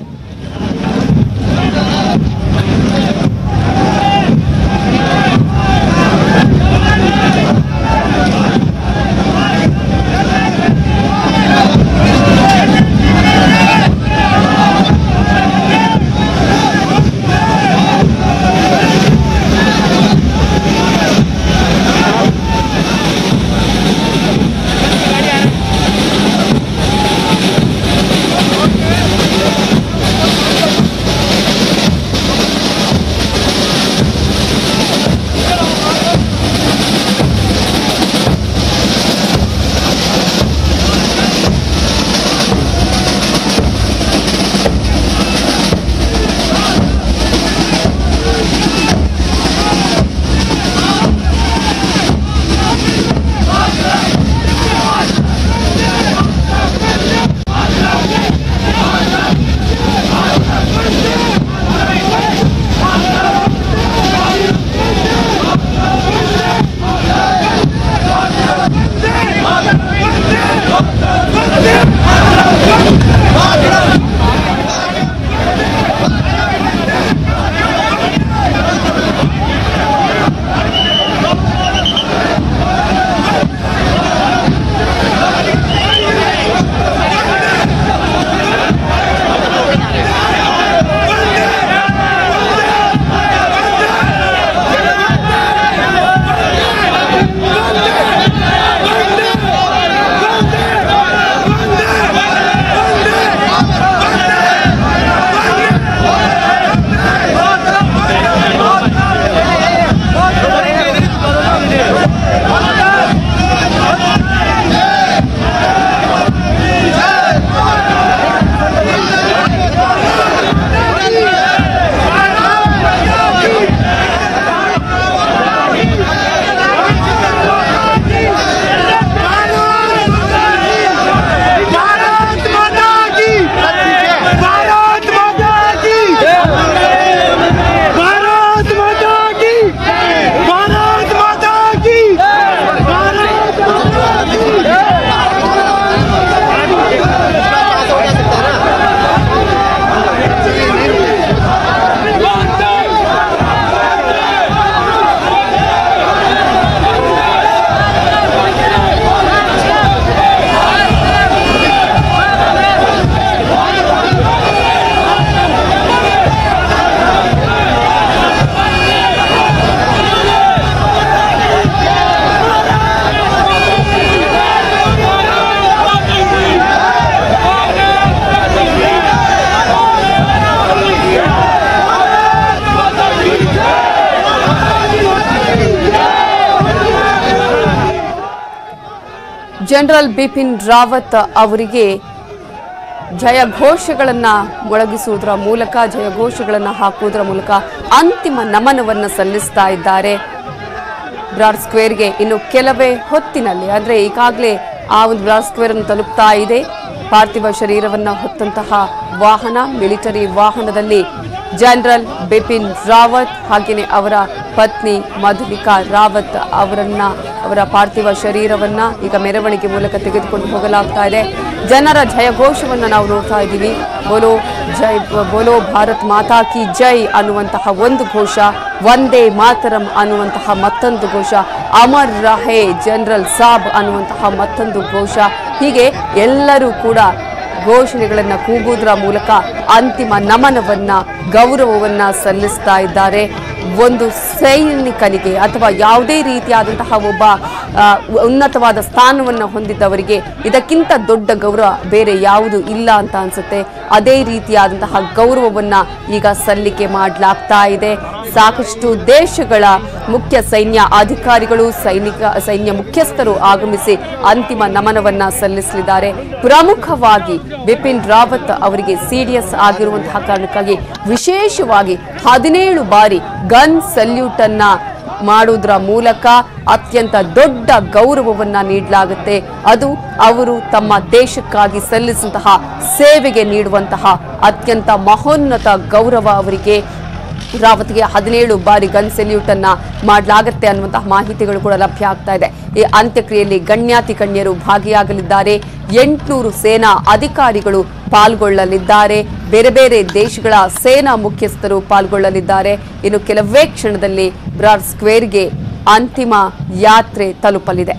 ಜನರಲ್ ಬಿಪಿನ್ ರಾವತ್ ಅವರಿಗೆ ಜಯಘೋಷಗಳನ್ನ ಮೊಳಗಿಸುವುದರ ಮೂಲಕ ಜಯಘೋಷಗಳನ್ನ ಹಾಕುವುದರ ಮೂಲಕ ಅಂತಿಮ ನಮನವನ್ನ ಸಲ್ಲಿಸ್ತಾ ಇದ್ದಾರೆ ಬ್ರಾಡ್ ಸ್ಕ್ವೇರ್ಗೆ ಇನ್ನು ಕೆಲವೇ ಹೊತ್ತಿನಲ್ಲಿ ಅಂದ್ರೆ ಈಗಾಗಲೇ ಆ ಒಂದು ಬ್ರಾಡ್ ಸ್ಕ್ವೇರ್ ಅನ್ನು ತಲುಪ್ತಾ ಇದೆ ಪಾರ್ಥಿವ ಶರೀರವನ್ನ ಹೊತ್ತಂತಹ ವಾಹನ ಮಿಲಿಟರಿ ವಾಹನದಲ್ಲಿ ಜನರಲ್ ಬಿಪಿನ್ ರಾವತ್ ಹಾಗೆಯೇ ಅವರ ಪತ್ನಿ ಮಧುಲಿಕಾ ರಾವತ್ ಅವರನ್ನ ಅವರ ಪಾರ್ಥಿವ ಶರೀರವನ್ನ ಈಗ ಮೆರವಣಿಗೆ ಮೂಲಕ ತೆಗೆದುಕೊಂಡು ಹೋಗಲಾಗ್ತಾ ಇದೆ ಜನರ ಜಯಘೋಷವನ್ನ ನಾವು ನೋಡ್ತಾ ಇದ್ದೀವಿ ಬೋಲೋ ಜೈ ಬೋಲೋ ಭಾರತ್ ಮಾತಾ ಕಿ ಜೈ ಅನ್ನುವಂತಹ ಒಂದು ಘೋಷ ಒಂದೇ ಮಾತರಂ ಅನ್ನುವಂತಹ ಮತ್ತೊಂದು ಘೋಷ ಅಮರ್ ರಹೇ ಜನರಲ್ ಸಾಬ್ ಅನ್ನುವಂತಹ ಮತ್ತೊಂದು ಘೋಷ ಹೀಗೆ ಎಲ್ಲರೂ ಕೂಡ ಘೋಷಣೆಗಳನ್ನ ಕೂಗುವುದರ ಮೂಲಕ ಅಂತಿಮ ನಮನವನ್ನ ಗೌರವವನ್ನ ಸಲ್ಲಿಸ್ತಾ ಇದ್ದಾರೆ ಒಂದು ಸೈನಿಕನಿಗೆ ಅಥವಾ ಯಾವುದೇ ರೀತಿಯಾದಂತಹ ಒಬ್ಬ ಆ, ಉನ್ನತವಾದ ಸ್ಥಾನವನ್ನು ಹೊಂದಿದ್ದವರಿಗೆ ಇದಕ್ಕಿಂತ ದೊಡ್ಡ ಗೌರವ ಬೇರೆ ಯಾವುದು ಇಲ್ಲ ಅಂತ ಅನ್ಸುತ್ತೆ ಅದೇ ರೀತಿಯಾದಂತಹ ಗೌರವವನ್ನ ಈಗ ಸಲ್ಲಿಕೆ ಮಾಡಲಾಗ್ತಾ ಇದೆ ಸಾಕಷ್ಟು ದೇಶಗಳ ಮುಖ್ಯ ಸೈನ್ಯ ಅಧಿಕಾರಿಗಳು ಸೈನಿಕ ಸೈನ್ಯ ಮುಖ್ಯಸ್ಥರು ಆಗಮಿಸಿ ಅಂತಿಮ ನಮನವನ್ನ ಸಲ್ಲಿಸಲಿದ್ದಾರೆ ಪ್ರಮುಖವಾಗಿ ಬಿಪಿನ್ ರಾವತ್ ಅವರಿಗೆ ಸಿಡಿಎಸ್ ಆಗಿರುವಂತಹ ಕಾರಣಕ್ಕಾಗಿ ವಿಶೇಷವಾಗಿ ಹದಿನೇಳು ಬಾರಿ ಗನ್ ಸಲ್ಯೂಟ್ ಅನ್ನ ಮಾಡುವುದರ ಮೂಲಕ ಅತ್ಯಂತ ದೊಡ್ಡ ಗೌರವವನ್ನ ನೀಡಲಾಗುತ್ತೆ ಅದು ಅವರು ತಮ್ಮ ದೇಶಕ್ಕಾಗಿ ಸಲ್ಲಿಸಿದಂತಹ ಸೇವೆಗೆ ನೀಡುವಂತಹ ಅತ್ಯಂತ ಮಹೋನ್ನತ ಗೌರವ ಅವರಿಗೆ ರಾವತ್ಗೆ ಹದಿನೇಳು ಬಾರಿ ಗನ್ ಸೆಲ್ಯೂಟ್ ಅನ್ನ ಮಾಡಲಾಗುತ್ತೆ ಅನ್ನುವಂತಹ ಮಾಹಿತಿಗಳು ಕೂಡ ಲಭ್ಯ ಆಗ್ತಾ ಇದೆ ಈ ಅಂತ್ಯಕ್ರಿಯೆಯಲ್ಲಿ ಗಣ್ಯಾತಿ ಗಣ್ಯರು ಭಾಗಿಯಾಗಲಿದ್ದಾರೆ ಎಂಟುನೂರು ಸೇನಾ ಅಧಿಕಾರಿಗಳು ಪಾಲ್ಗೊಳ್ಳಲಿದ್ದಾರೆ ಬೇರೆ ಬೇರೆ ದೇಶಗಳ ಸೇನಾ ಮುಖ್ಯಸ್ಥರು ಪಾಲ್ಗೊಳ್ಳಲಿದ್ದಾರೆ ಇನ್ನು ಕೆಲವೇ ಕ್ಷಣದಲ್ಲಿ ಬ್ರಾಡ್ ಸ್ಕ್ವೇರ್ಗೆ ಅಂತಿಮ ಯಾತ್ರೆ ತಲುಪಲಿದೆ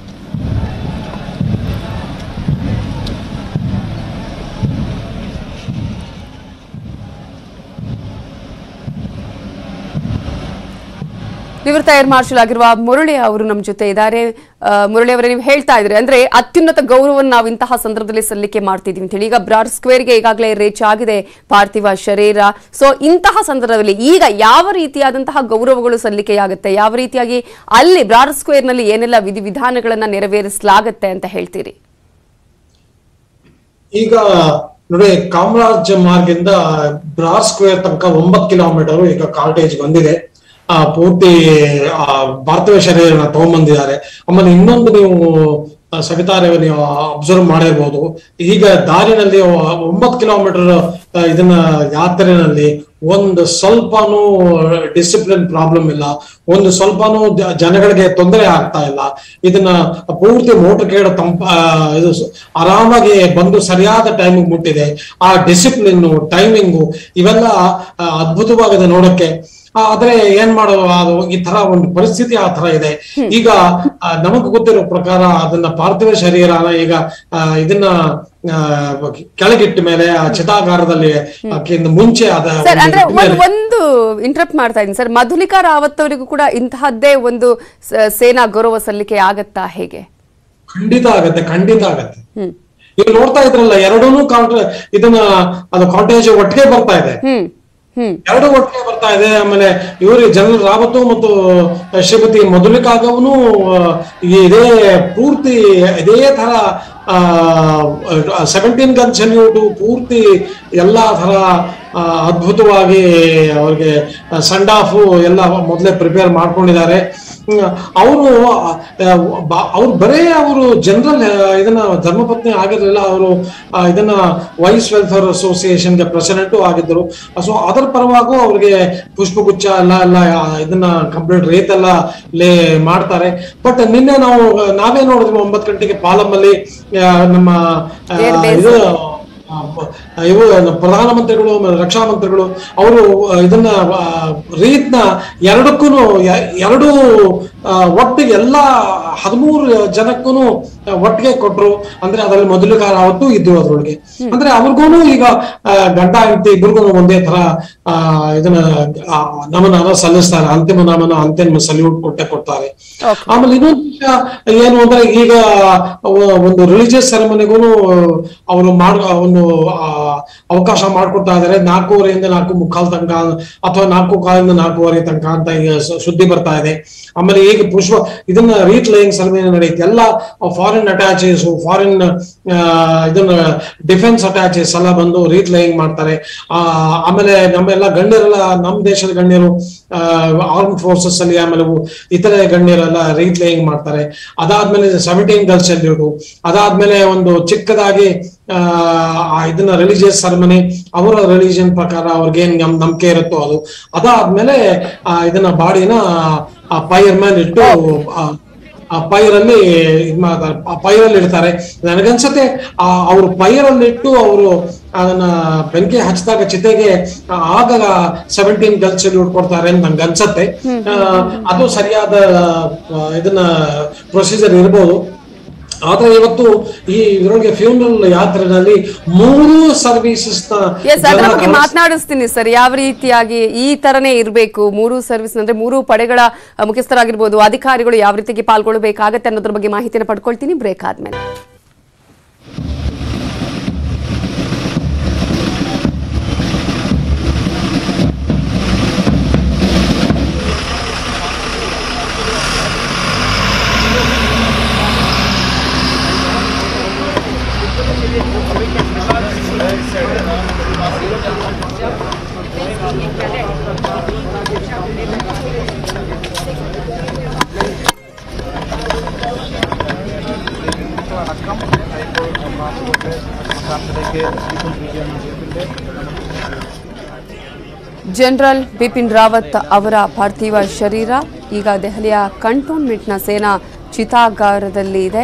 ನಿವೃತ್ತ ಏರ್ ಮಾರ್ಷಲ್ ಆಗಿರುವ ಮುರಳಿ ಅವರು ನಮ್ಮ ಜೊತೆ ಇದ್ದಾರೆ ಆ, ಮುರಳಿ ಅವರೇ ನೀವು ಹೇಳ್ತಾ ಇದ್ರಿ ಅಂದ್ರೆ ಅತ್ಯುನ್ನತ ಗೌರವವನ್ನು ನಾವು ಇಂತಹ ಸಂದರ್ಭದಲ್ಲಿ ಸಲ್ಲಿಕೆ ಮಾಡ್ತಿದೀವಿ ಅಂತ ಹೇಳಿ ಈಗ ಬ್ರಾಡ್ ಸ್ಕ್ವೇರ್ಗೆ ಈಗಾಗಲೇ ರೀಚ್ ಆಗಿದೆ ಪಾರ್ಥಿವ ಶರೀರ ಸೊ ಇಂತಹ ಸಂದರ್ಭದಲ್ಲಿ ಈಗ ಯಾವ ರೀತಿಯಾದಂತಹ ಗೌರವಗಳು ಸಲ್ಲಿಕೆಯಾಗುತ್ತೆ ಯಾವ ರೀತಿಯಾಗಿ ಅಲ್ಲಿ ಬ್ರಾಡ್ ಸ್ಕ್ವೇರ್ನಲ್ಲಿ ಏನೆಲ್ಲ ವಿಧಿವಿಧಾನಗಳನ್ನ ನೆರವೇರಿಸಲಾಗತ್ತೆ ಅಂತ ಹೇಳ್ತೀರಿ ಈಗ ನೋಡಿ ಕಾಮರಾಜ್ ಮಾರ್ಗಿಂದ ಬ್ರಾರ್ ಸ್ಕ್ವೇರ್ ತನಕ ಒಂಬತ್ತು ಕಿಲೋಮೀಟರ್ ಈಗ ಕಾರ್ಟೇಜ್ ಬಂದಿದೆ ಆ ಪೂರ್ತಿ ಆ ಭಾರತೀಯ ಶರೀರನ ತಗೊಂಡ್ಬಂದಿದ್ದಾರೆ ಆಮೇಲೆ ಇನ್ನೊಂದು ನೀವು ಆ, ಸವಿತಾರೆ ನೀವು ಅಬ್ಸರ್ವ್ ಮಾಡಿರ್ಬೋದು ಈಗ ದಾರಿನಲ್ಲಿ ಒಂಬತ್ತು ಕಿಲೋಮೀಟರ್ ಇದನ್ನ ಯಾತ್ರೆನಲ್ಲಿ ಒಂದು ಸ್ವಲ್ಪನೂ ಡಿಸಿಪ್ಲಿನ್ ಪ್ರಾಬ್ಲಮ್ ಇಲ್ಲ ಒಂದು ಸ್ವಲ್ಪನೂ ಜ- ಜನಗಳಿಗೆ ತೊಂದರೆ ಆಗ್ತಾ ಇಲ್ಲ ಇದನ್ನ ಪೂರ್ತಿ ಮೋಟರ್ ತಂಪ ಆ, ಇದು ಸ- ಆರಾಮಾಗಿ ಬಂದು ಸರಿಯಾದ ಟೈಮಿಗೆ ಮುಟ್ಟಿದೆ ಆ ಡಿಸಿಪ್ಲಿನ್ ಟೈಮಿಂಗು ಇವೆಲ್ಲ ಆ, ಅದ್ಭುತವಾಗಿದೆ ನೋಡಕ್ಕೆ ಆ, ಆದ್ರೆ ಏನ್ ಮಾಡೋದು ಅದು ಈ ತರ ಒಂದು ಪರಿಸ್ಥಿತಿ ಆ ತರ ಇದೆ ಈಗ ಆ, ನಮಗ್ ಗೊತ್ತಿರೋ ಪ್ರಕಾರ ಅದನ್ನ ಪಾರ್ಥಿವ ಶರೀರನ ಈಗ ಆ, ಇದನ್ನ ಆ, ಕೆಳಗಿಟ್ಟ ಮೇಲೆ ಆ ಚಿತಾಗಾರದಲ್ಲಿ ಆಕೆಯಿಂದ ಮುಂಚೆ ಅದ ಸರ್ ಒಂದು ಅಂದ್ರೆ ಇಟ್ಟ ಮೇಲೆ- ಒಂದು ಒಂದು ಇಂಟರಪ್ಟ್ ಮಾಡ್ತಾ ಇದ್ದೀನಿ ಸರ್ ಮಧುಲಿಕಾ ರಾವತ್ ಅವರಿಗೂ ಕೂಡ ಇಂತಹದ್ದೇ ಒಂದು ಸ- ಸೇನಾ ಗೌರವ ಸಲ್ಲಿಕೆ ಆಗತ್ತಾ ಹೇಗೆ ಖಂಡಿತ ಆಗತ್ತೆ ಖಂಡಿತ ಆಗತ್ತೆ ಹ್ಮ್ ಈಗ ನೋಡ್ತಾ ಇದ್ರಲ್ಲ ಎರಡೂನು ಕಾಂಟ್ರ ಇದನ್ನ ಅದು ಕಾಂಟೇಜ್ ಒಟ್ಟಿಗೆ ಬರ್ತಾ ಇದೆ ಹ್ಮ್ ಹ್ಮ್ ಎರಡು ಒಟ್ಟಿಗೆ ಬರ್ತಾ ಇದೆ ಆಮೇಲೆ ಇವರು ಜನರಲ್ ರಾವತ್ ಮತ್ತು ಶ್ರೀಮತಿ ಮಧುಲಿಕಾಗವನು ಇದೇ ಪೂರ್ತಿ ಇದೇ ತರ ಸೆವೆಂಟೀನ್ ಗನ್ ಸೆಲ್ಯೂಟು ಪೂರ್ತಿ ಎಲ್ಲಾ ತರ ಆ, ಅದ್ಭುತವಾಗಿ ಅವ್ರಿಗೆ ಸಂಡ್ ಆಫ್ ಎಲ್ಲ ಮೊದಲೇ ಪ್ರಿಪೇರ್ ಮಾಡ್ಕೊಂಡಿದ್ದಾರೆ ಅವರು ಅವ್ರು ಬರೇ ಅವರು ಜನರಲ್ ಇದನ್ನ ಧರ್ಮಪತ್ನಿ ಆಗಿರ್ಲಿಲ್ಲ ಅವರು ಇದನ್ನ ವೈಸ್ ವೆಲ್ಫೇರ್ ಅಸೋಸಿಯೇಷನ್ಗೆ ಪ್ರೆಸಿಡೆಂಟು ಆಗಿದ್ದರು ಸೊ ಅದರ ಪರವಾಗೂ ಅವ್ರಿಗೆ ಪುಷ್ಪಗುಚ್ಛ ಎಲ್ಲ ಎಲ್ಲ ಆ, ಇದನ್ನ ಕಂಪ್ಲೀಟ್ ರೇತ್ ಎಲ್ಲ ಲೇ ಮಾಡ್ತಾರೆ ಬಟ್ ನಿನ್ನೆ ನಾವು ನಾವೇ ನೋಡಿದ್ವಿ ಒಂಬತ್ತು ಗಂಟೆಗೆ ಪಾಲಮ್ಮಲ್ಲಿ ಆ, ನಮ್ಮ ಆ, Air base. ಇದು ಆ, ಇವು ಪ್ರಧಾನಮಂತ್ರಿಗಳು ಆಮೇಲೆ ರಕ್ಷಾ ಮಂತ್ರಿಗಳು ಅವರು ಇದನ್ನ ರೀತ್ನ ಎರಡಕ್ಕೂ ಎರಡು ಆ, ಒಟ್ಟಿಗೆ ಎಲ್ಲ ಹದಿಮೂರು ಜನಕ್ಕೂ ಒಟ್ಟಿಗೆ ಕೊಟ್ರು ಅಂದ್ರೆ ಅದರಲ್ಲಿ ಮೊದಲಿಗೆ ಅವತ್ತು ಇದ್ರು ಅದ್ರೊಳಗೆ ಅಂದ್ರೆ ಅವ್ರಿಗೂ ಈಗ ಆ, ಗಂಡ ಹೆಂಡತಿ ಇಬ್ರಿಗೂ ಒಂದೇ ತರ ಆ, ಇದನ್ನ ಆ, ನಮನ ಸಲ್ಲಿಸ್ತಾರೆ ಅಂತಿಮ ನಮನ ಅಂತಿಮ ಸಲ್ಯೂಟ್ ಕೊಟ್ಟೆ ಕೊಡ್ತಾರೆ Okay. ಆಮೇಲೆ ಇನ್ನೊಂದು ವಿಷಯ ಏನು ಅಂದ್ರೆ ಈಗ ಒ- ಒಂದು ರಿಲಿಜಿಯಸ್ ಸೆರೆಮನಿಗೂ ಅವರು ಮಾಡ ಒಂದು ಆ, ಅವಕಾಶ ಮಾಡ್ಕೊಡ್ತಾ ಇದ್ದಾರೆ ನಾಲ್ಕೂವರೆಯಿಂದ ನಾಲ್ಕು ಮುಕ್ಕಾಲ್ ತನಕ ಅಥವಾ ನಾಲ್ಕು ಕಾಲಿಂದ ನಾಲ್ಕೂವರೆ ತನಕ ಅಂತ ಈಗ ಸ- ಸುದ್ದಿ ಬರ್ತಾ ಇದೆ ಆಮೇಲೆ ಈಗ ಪುಷ್ಪ ಇದನ್ನ ರೀಟ್ಲೇಯಿಂಗ್ ಸರ್ವೆ ನಡೆಯುತ್ತೆ ಎಲ್ಲ ಫಾರಿನ್ ಅಟ್ಯಾಚಸ್ ಫಾರಿನ್ ಇದನ್ನ ಡಿಫೆನ್ಸ್ ಅಟ್ಯಾಚಸ್ ಎಲ್ಲ ಬಂದು ರೀಟ್ಲೇಯಿಂಗ್ ಮಾಡ್ತಾರೆ ಆ ಆಮೇಲೆ ನಮ್ಮೆಲ್ಲ ಗಣ್ಯರೆಲ್ಲ ನಮ್ಮ ದೇಶದ ಗಣ್ಯರು ಆರ್ಮ್ ಫೋರ್ಸಸ್ ಅಲ್ಲಿ ಆಮೇಲೆ ಉ- ಇತರೆ ಗಣ್ಯರೆಲ್ಲ ರೀಟ್ಲೇಯಿಂಗ್ ಮಾಡ್ತಾರೆ ಅದಾದ್ಮೇಲೆ ಸೆವೆಂಟೀನ್ ಗರ್ಲ್ ಸೆಲ್ಯೂಟ್ ಅದಾದ್ಮೇಲೆ ಒಂದು ಚಿಕ್ಕದಾಗಿ ಆ ಆ ಇದನ್ನ ರಿಲಿಜಿಯಸ್ ಸೆರೆಮನಿ ಅವರ ರಿಲಿಜಿಯನ್ ಪ್ರಕಾರ ಅವ್ರಿಗೇನ್ ನಮ್ ನಂಬಿಕೆ ಇರುತ್ತೋ ಅದು ಅದಾದ್ಮೇಲೆ ಆ ಇದನ್ನ ಬಾಡಿನ ಆ ಪೈರ್ ಮೇಲೆ ಇಟ್ಟು ಆ, ಆ ಪೈರಲ್ಲಿ ಇದ್ ಮಾಡ್ತಾರೆ ಆ ಪೈರಲ್ಲಿ ಇಡ್ತಾರೆ ನನಗನ್ಸತ್ತೆ ಆ ಅವ್ರು ಪೈರಲ್ಲಿ ಇಟ್ಟು ಅವರು ಅದನ್ನ ಬೆಂಕಿ ಹಚ್ಚಿದಾಗ ಚಿತೆಗೆ ಆ, ಆಗ ಸೆವೆಂಟೀನ್ ಗರ್ಲ್ಸ್ ಸೆಲ್ಯೂಟ್ ಕೊಡ್ತಾರೆ ಅಂತ ನಂಗೆ ಅನ್ಸತ್ತೆ ಆ, ಅದು ಸರಿಯಾದ ಆ, ಇದನ್ನ ಪ್ರೊಸೀಜರ್ ಇರ್ಬೋದು ಆದ್ರೆ ಇವತ್ತು ಈ ಇದ್ರೊಳಗೆ ಫ್ಯೂನರಲ್ ಯಾತ್ರೆನಲ್ಲಿ ಮೂರು ಸರ್ವಿಸಸ್ ಎಸ್ ಅದರ ಬಗ್ಗೆ ಮಾತನಾಡಿಸ್ತೀನಿ ಸರ್ ಯಾವ ರೀತಿಯಾಗಿ ಈ ತರನೇ ಇರಬೇಕು ಮೂರು ಸರ್ವಿಸ್ ಅಂದ್ರೆ ಮೂರು ಪಡೆಗಳ ಅಹ್, ಮುಖ್ಯಸ್ಥರಾಗಿರ್ಬೋದು ಅಧಿಕಾರಿಗಳು ಯಾವ ರೀತಿಯಾಗಿ ಪಾಲ್ಗೊಳ್ಳಬೇಕಾಗತ್ತೆ ಅನ್ನೋದ್ರ ಬಗ್ಗೆ ಮಾಹಿತಿಯನ್ನು ಪಡ್ಕೊಳ್ತೀನಿ ಬ್ರೇಕ್ ಆದ್ಮೇಲೆ ಜನರಲ್ ಬಿಪಿನ್ ರಾವತ್ ಅವರ ಪಾರ್ಥಿವ ಶರೀರ ಈಗ ದೆಹಲಿಯ ಕಂಟೋನ್ಮೆಂಟ್ನ ಸೇನಾ ಚಿತಾಗಾರದಲ್ಲಿ ಇದೆ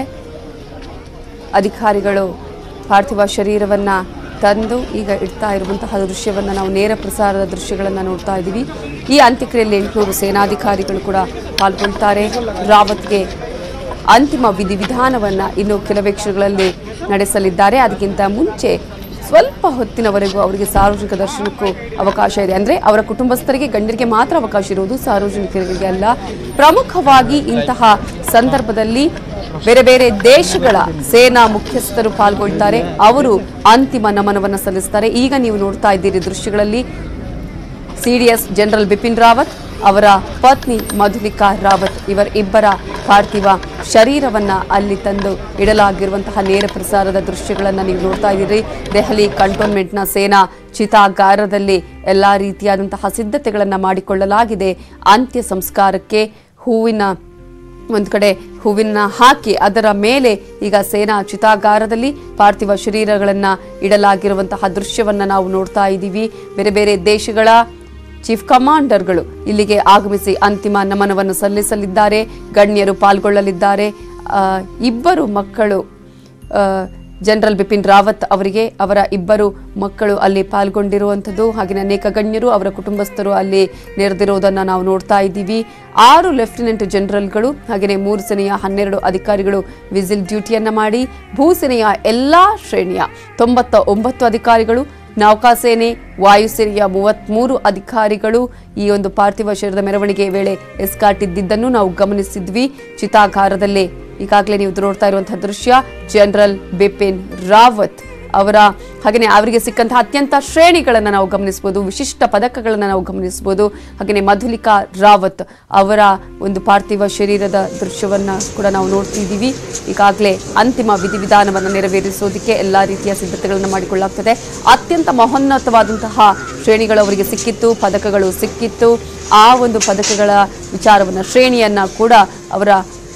ಅಧಿಕಾರಿಗಳು ಪಾರ್ಥಿವ ಶರೀರವನ್ನ ತಂದು ಈಗ ಇಡ್ತಾ ಇರುವಂತಹ ದೃಶ್ಯವನ್ನ ನಾವು ನೇರ ಪ್ರಸಾರದ ದೃಶ್ಯಗಳನ್ನ ನೋಡ್ತಾ ಇದ್ದೀವಿ ಈ ಅಂತ್ಯಕ್ರಿಯೆಯಲ್ಲಿ ಎಂಟುನೂರು ಸೇನಾಧಿಕಾರಿಗಳು ಕೂಡ ಪಾಲ್ಗೊಳ್ತಾರೆ ರಾವತ್ಗೆ ಅಂತಿಮ ವಿಧಿವಿಧಾನವನ್ನ ಇನ್ನು ಕೆಲವೇ ಕ್ಷಣಗಳಲ್ಲಿ ನಡೆಸಲಿದ್ದಾರೆ ಅದಕ್ಕಿಂತ ಮುಂಚೆ ಸ್ವಲ್ಪ ಹೊತ್ತಿನವರೆಗೂ ಅವರಿಗೆ ಸಾರ್ವಜನಿಕ ದರ್ಶನಕ್ಕೂ ಅವಕಾಶ ಇದೆ ಅಂದ್ರೆ ಅವರ ಕುಟುಂಬಸ್ಥರಿಗೆ ಗಣ್ಯರಿಗೆ ಮಾತ್ರ ಅವಕಾಶ ಇರುವುದು ಸಾರ್ವಜನಿಕರಿಗೆ ಅಲ್ಲ ಪ್ರಮುಖವಾಗಿ ಇಂತಹ ಸಂದರ್ಭದಲ್ಲಿ ಬೇರೆ ಬೇರೆ ದೇಶಗಳ ಸೇನಾ ಮುಖ್ಯಸ್ಥರು ಪಾಲ್ಗೊಳ್ತಾರೆ ಅವರು ಅಂತಿಮ ನಮನವನ್ನು ಸಲ್ಲಿಸ್ತಾರೆ ಈಗ ನೀವು ನೋಡ್ತಾ ಇದ್ದೀರಿ ದೃಶ್ಯಗಳಲ್ಲಿ ಸಿಡಿಎಸ್ ಜನರಲ್ ಬಿಪಿನ್ ರಾವತ್ ಅವರ ಪತ್ನಿ ಮಧುಲಿಕಾ ರಾವತ್ ಇವರ ಇಬ್ಬರ ಪಾರ್ಥಿವ ಶರೀರವನ್ನ ಅಲ್ಲಿ ತಂದು ಇಡಲಾಗಿರುವಂತಹ ನೇರ ಪ್ರಸಾರದ ದೃಶ್ಯಗಳನ್ನ ನೀವು ನೋಡ್ತಾ ಇದ್ದೀರಿ ದೆಹಲಿ ಕಂಟೋನ್ಮೆಂಟ್ನ ಸೇನಾ ಚಿತಾಗಾರದಲ್ಲಿ ಎಲ್ಲಾ ರೀತಿಯಾದಂತಹ ಸಿದ್ಧತೆಗಳನ್ನ ಮಾಡಿಕೊಳ್ಳಲಾಗಿದೆ ಅಂತ್ಯ ಸಂಸ್ಕಾರಕ್ಕೆ ಹೂವಿನ ಒಂದು ಕಡೆ ಹೂವಿನ ಹಾಕಿ ಅದರ ಮೇಲೆ ಈಗ ಸೇನಾ ಚಿತಾಗಾರದಲ್ಲಿ ಪಾರ್ಥಿವ ಶರೀರಗಳನ್ನ ಇಡಲಾಗಿರುವಂತಹ ದೃಶ್ಯವನ್ನ ನಾವು ನೋಡ್ತಾ ಇದ್ದೀವಿ ಬೇರೆ ಬೇರೆ ದೇಶಗಳ ಚೀಫ್ ಕಮಾಂಡರ್ಗಳು ಇಲ್ಲಿಗೆ ಆಗಮಿಸಿ ಅಂತಿಮ ನಮನವನ್ನು ಸಲ್ಲಿಸಲಿದ್ದಾರೆ ಗಣ್ಯರು ಪಾಲ್ಗೊಳ್ಳಲಿದ್ದಾರೆ ಆ, ಇಬ್ಬರು ಮಕ್ಕಳು ಆ, ಜನರಲ್ ಬಿಪಿನ್ ರಾವತ್ ಅವರಿಗೆ ಅವರ ಇಬ್ಬರು ಮಕ್ಕಳು ಅಲ್ಲಿ ಪಾಲ್ಗೊಂಡಿರುವಂಥದ್ದು ಹಾಗೆಯೇ ಅನೇಕ ಗಣ್ಯರು ಅವರ ಕುಟುಂಬಸ್ಥರು ಅಲ್ಲಿ ನೆರೆದಿರುವುದನ್ನು ನಾವು ನೋಡ್ತಾ ಇದ್ದೀವಿ ಆರು ಲೆಫ್ಟಿನೆಂಟ್ ಜನರಲ್ಗಳು ಹಾಗೆಯೇ ಮೂರು ಸೇನೆಯ ಹನ್ನೆರಡು ಅಧಿಕಾರಿಗಳು ವಿಸಿಲ್ ಡ್ಯೂಟಿಯನ್ನ ಮಾಡಿ ಭೂಸೇನೆಯ ಎಲ್ಲಾ ಶ್ರೇಣಿಯ ತೊಂಬತ್ತ ಒಂಬತ್ತು ಅಧಿಕಾರಿಗಳು ನೌಕಾಸೇನೆ ವಾಯುಸೇನೆಯ ಮೂವತ್ಮೂರು ಅಧಿಕಾರಿಗಳು ಈ ಒಂದು ಪಾರ್ಥಿವ ಶರೀರದ ಮೆರವಣಿಗೆ ವೇಳೆ ಎಸ್ಕಾಟ್ ಇದ್ದಿದ್ದನ್ನು ನಾವು ಗಮನಿಸಿದ್ವಿ ಚಿತಾಗಾರದಲ್ಲೇ ಈಗಾಗಲೇ ನೀವು ನೋಡ್ತಾ ಇರುವಂತಹ ದೃಶ್ಯ ಜನರಲ್ ಬಿಪಿನ್ ರಾವತ್ ಅವರ ಹಾಗೆಯೇ ಅವರಿಗೆ ಸಿಕ್ಕಂತಹ ಅತ್ಯಂತ ಶ್ರೇಣಿಗಳನ್ನು ನಾವು ಗಮನಿಸಬಹುದು ವಿಶಿಷ್ಟ ಪದಕಗಳನ್ನು ನಾವು ಗಮನಿಸಬಹುದು ಹಾಗೆಯೇ ಮಧುಲಿಕಾ ರಾವತ್ ಅವರ ಒಂದು ಪಾರ್ಥಿವ ಶರೀರದ ದೃಶ್ಯವನ್ನ ಕೂಡ ನಾವು ನೋಡ್ತಿದ್ದೀವಿ ಈಗಾಗಲೇ ಅಂತಿಮ ವಿಧಿವಿಧಾನವನ್ನು ನೆರವೇರಿಸೋದಕ್ಕೆ ಎಲ್ಲಾ ರೀತಿಯ ಸಿದ್ಧತೆಗಳನ್ನು ಮಾಡಿಕೊಳ್ಳಲಾಗ್ತದೆ ಅತ್ಯಂತ ಮಹೋನ್ನತವಾದಂತಹ ಶ್ರೇಣಿಗಳು ಅವರಿಗೆ ಸಿಕ್ಕಿತ್ತು ಪದಕಗಳು ಸಿಕ್ಕಿತ್ತು ಆ ಒಂದು ಪದಕಗಳ ವಿಚಾರವನ್ನ ಶ್ರೇಣಿಯನ್ನ ಕೂಡ ಅವರ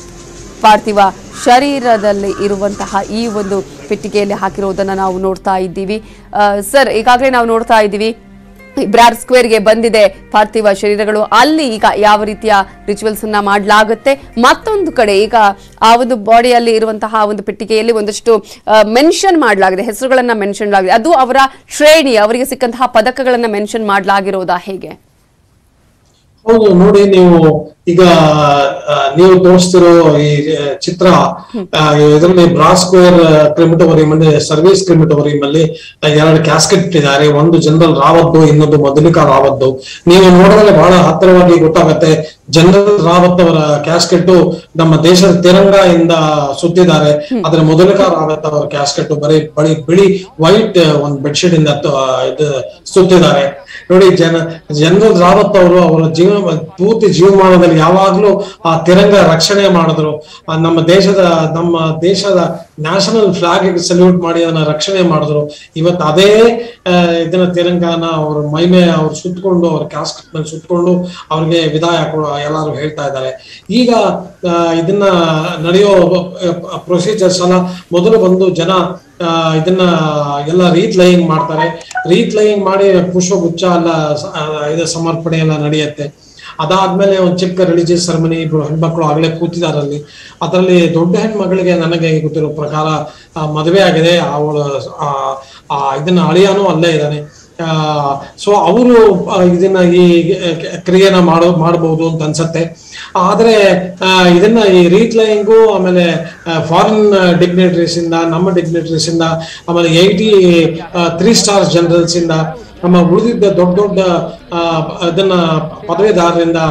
ಪಾರ್ಥಿವ ಶರೀರದಲ್ಲಿ ಇರುವಂತಹ ಈ ಒಂದು ಪೆಟ್ಟಿಗೆಯಲ್ಲಿ ಹಾಕಿರುವುದನ್ನು ನಾವು ನೋಡ್ತಾ ಇದ್ದೀವಿ ಆ, ಸರ್ ಈಗಾಗಲೇ ನಾವು ನೋಡ್ತಾ ಇದ್ದೀವಿ ಬ್ರಾರ್ ಸ್ಕ್ವೇರ್ಗೆ ಬಂದಿದೆ ಪಾರ್ಥಿವ ಶರೀರಗಳು ಅಲ್ಲಿ ಈಗ ಯಾವ ರೀತಿಯ ರಿಚುವಲ್ಸ್ ಅನ್ನ ಮಾಡಲಾಗುತ್ತೆ ಮತ್ತೊಂದು ಕಡೆ ಈಗ ಆ ಒಂದು ಬಾಡಿಯಲ್ಲಿ ಇರುವಂತಹ ಆ ಒಂದು ಪೆಟ್ಟಿಗೆಯಲ್ಲಿ ಒಂದಷ್ಟು ಮೆನ್ಷನ್ ಮಾಡಲಾಗಿದೆ ಹೆಸರುಗಳನ್ನ ಮೆನ್ಷನ್ ಆಗಿದೆ ಅದು ಅವರ ಶ್ರೇಣಿ ಅವರಿಗೆ ಸಿಕ್ಕಂತಹ ಪದಕಗಳನ್ನ ಮೆನ್ಷನ್ ಮಾಡಲಾಗಿರೋದಾ ಹೇಗೆ ಹೌದು ನೋಡಿ ನೀವು ಈಗ ಆ, ನೀವು ತೋರಿಸ್ತಿರೋ ಈ ಆ, ಚಿತ್ರ ಆ, ಇದರಲ್ಲಿ ಬ್ರಾಸ್ ಸ್ಕ್ವೇರ್ ಕ್ರಿಮಿಟೋರಿಯಂ ಅಲ್ಲಿ ಸರ್ವಿಸ್ ಕ್ರಿಮಿಟೋರಿಯಂ ಅಲ್ಲಿ ಆ, ಎರಡು ಕ್ಯಾಸ್ಕೆಟ್ ಇಟ್ಟಿದ್ದಾರೆ ಒಂದು ಜನರಲ್ ರಾವತ್ತು ಇನ್ನೊಂದು ಮಧುಲಿಕಾ ರಾವತ್ತು ನೀವು ನೋಡಿದ್ರೆ ಬಹಳ ಹತ್ತಿರವಾಗಿ ಗೊತ್ತಾಗತ್ತೆ ಜನರಲ್ ರಾವತ್ ಅವರ ಕ್ಯಾಸ್ಕೆಟ್ ನಮ್ಮ ದೇಶದ ತಿರಂಗ ಇಂದ ಸುತ್ತಿದ್ದಾರೆ ಆದ್ರೆ ಮಧುಲಿಕಾ ರಾವತ್ ಅವರ ಕ್ಯಾಸ್ಕೆಟ್ ಬರೀ ಬಳಿ ಬಿಳಿ ವೈಟ್ ಒಂದು ಬೆಡ್ಶೀಟ್ ಇಂದ ತ- ಇದು ಸುತ್ತಿದ್ದಾರೆ ನೋಡಿ ಜನ ಜನರಲ್ ರಾವತ್ ಅವರು ಅವರ ಜೀವನ ಪೂರ್ತಿ ಜೀವಮಾನದಲ್ಲಿ ಯಾವಾಗ್ಲೂ ಆ ತಿರಂಗ ರಕ್ಷಣೆ ಮಾಡಿದ್ರು ಆ ನಮ್ಮ ದೇಶದ ನಮ್ಮ ದೇಶದ ನ್ಯಾಷನಲ್ ಫ್ಲಾಗ್ ಸಲ್ಯೂಟ್ ಮಾಡಿ ಅದನ್ನ ರಕ್ಷಣೆ ಮಾಡಿದ್ರು ಇವತ್ತು ಅದೇ ಆ, ಇದನ್ನ ತಿರಂಗಾನ ಅವ್ರ ಮೈಮೆ ಅವ್ರು ಸುತ್ತಕೊಂಡು ಅವ್ರ ಕ್ಯಾಸ್ಕೆಟ್ ಮೇಲೆ ಸುತ್ತಕೊಂಡು ಅವ್ರಿಗೆ ವಿದಾಯ ಕೊಡ- ಎಲ್ಲಾರು ಹೇಳ್ತಾ ಇದ್ದಾರೆ ಈಗ ಆ, ಇದನ್ನ ನಡೆಯೋ ಪ್ರೊಸೀಜರ್ಸ್ ಎಲ್ಲ ಮೊದಲು ಬಂದು ಜನ ಆ, ಇದನ್ನ ಎಲ್ಲ ರೀತ್ ಲೈಯಿಂಗ್ ಮಾಡ್ತಾರೆ ರೀತ್ ಲೈಯಿಂಗ್ ಮಾಡಿ ಪುಷ್ಪಗುಚ್ಛ ಎಲ್ಲ ಸ- ಆ, ಇದು ಸಮರ್ಪಣೆ ಎಲ್ಲ ನಡೆಯುತ್ತೆ ಅದಾದ್ಮೇಲೆ ಒಂದು ಚಿಕ್ಕ ರಿಲಿಜಿಯಸ್ ಸೆರೆಮನಿ ಇಬ್ರು ಹೆಣ್ಮಕ್ಳು ಆಗ್ಲೇ ಕೂತಿದ್ದಾರೆ ಅಲ್ಲಿ ಅದರಲ್ಲಿ ದೊಡ್ಡ ಹೆಣ್ಮಗಳಿಗೆ ನನಗೆ ಗೊತ್ತಿರೋ ಪ್ರಕಾರ ಆ, ಮದುವೆ ಆಗಿದೆ ಅವಳು ಆ, ಆ, ಇದನ್ನ ಅಳಿಯಾನು ಅಲ್ಲೇ ಇದ್ದಾನೆ ಸೊ ಅವರು ಇದನ್ನ ಈ ಕ್ರಿಯೆನ ಮಾಡೋ ಮಾಡಬಹುದು ಅಂತ ಅನ್ಸತ್ತೆ ಆದ್ರೆ ಆ, ಇದನ್ನ ಈ ರೀಟ್ಲೈಂಗು ಆಮೇಲೆ ಫಾರಿನ್ ಡಿಗ್ನೇಟರೀಸ್ ಇಂದ ನಮ್ಮ ಡಿಗ್ನೇಟರೀಸ್ ಇಂದ ಆಮೇಲೆ ಏಯ್ಟಿ ತ್ರೀ ಸ್ಟಾರ್ ಜನರಲ್ಸ್ ಇಂದ ನಮ್ಮ ಉಳಿದಿದ್ದ ದೊಡ್ಡ ದೊಡ್ಡ ಆ, ಅದನ್ನ ಪದವೀಧರರಿಂದ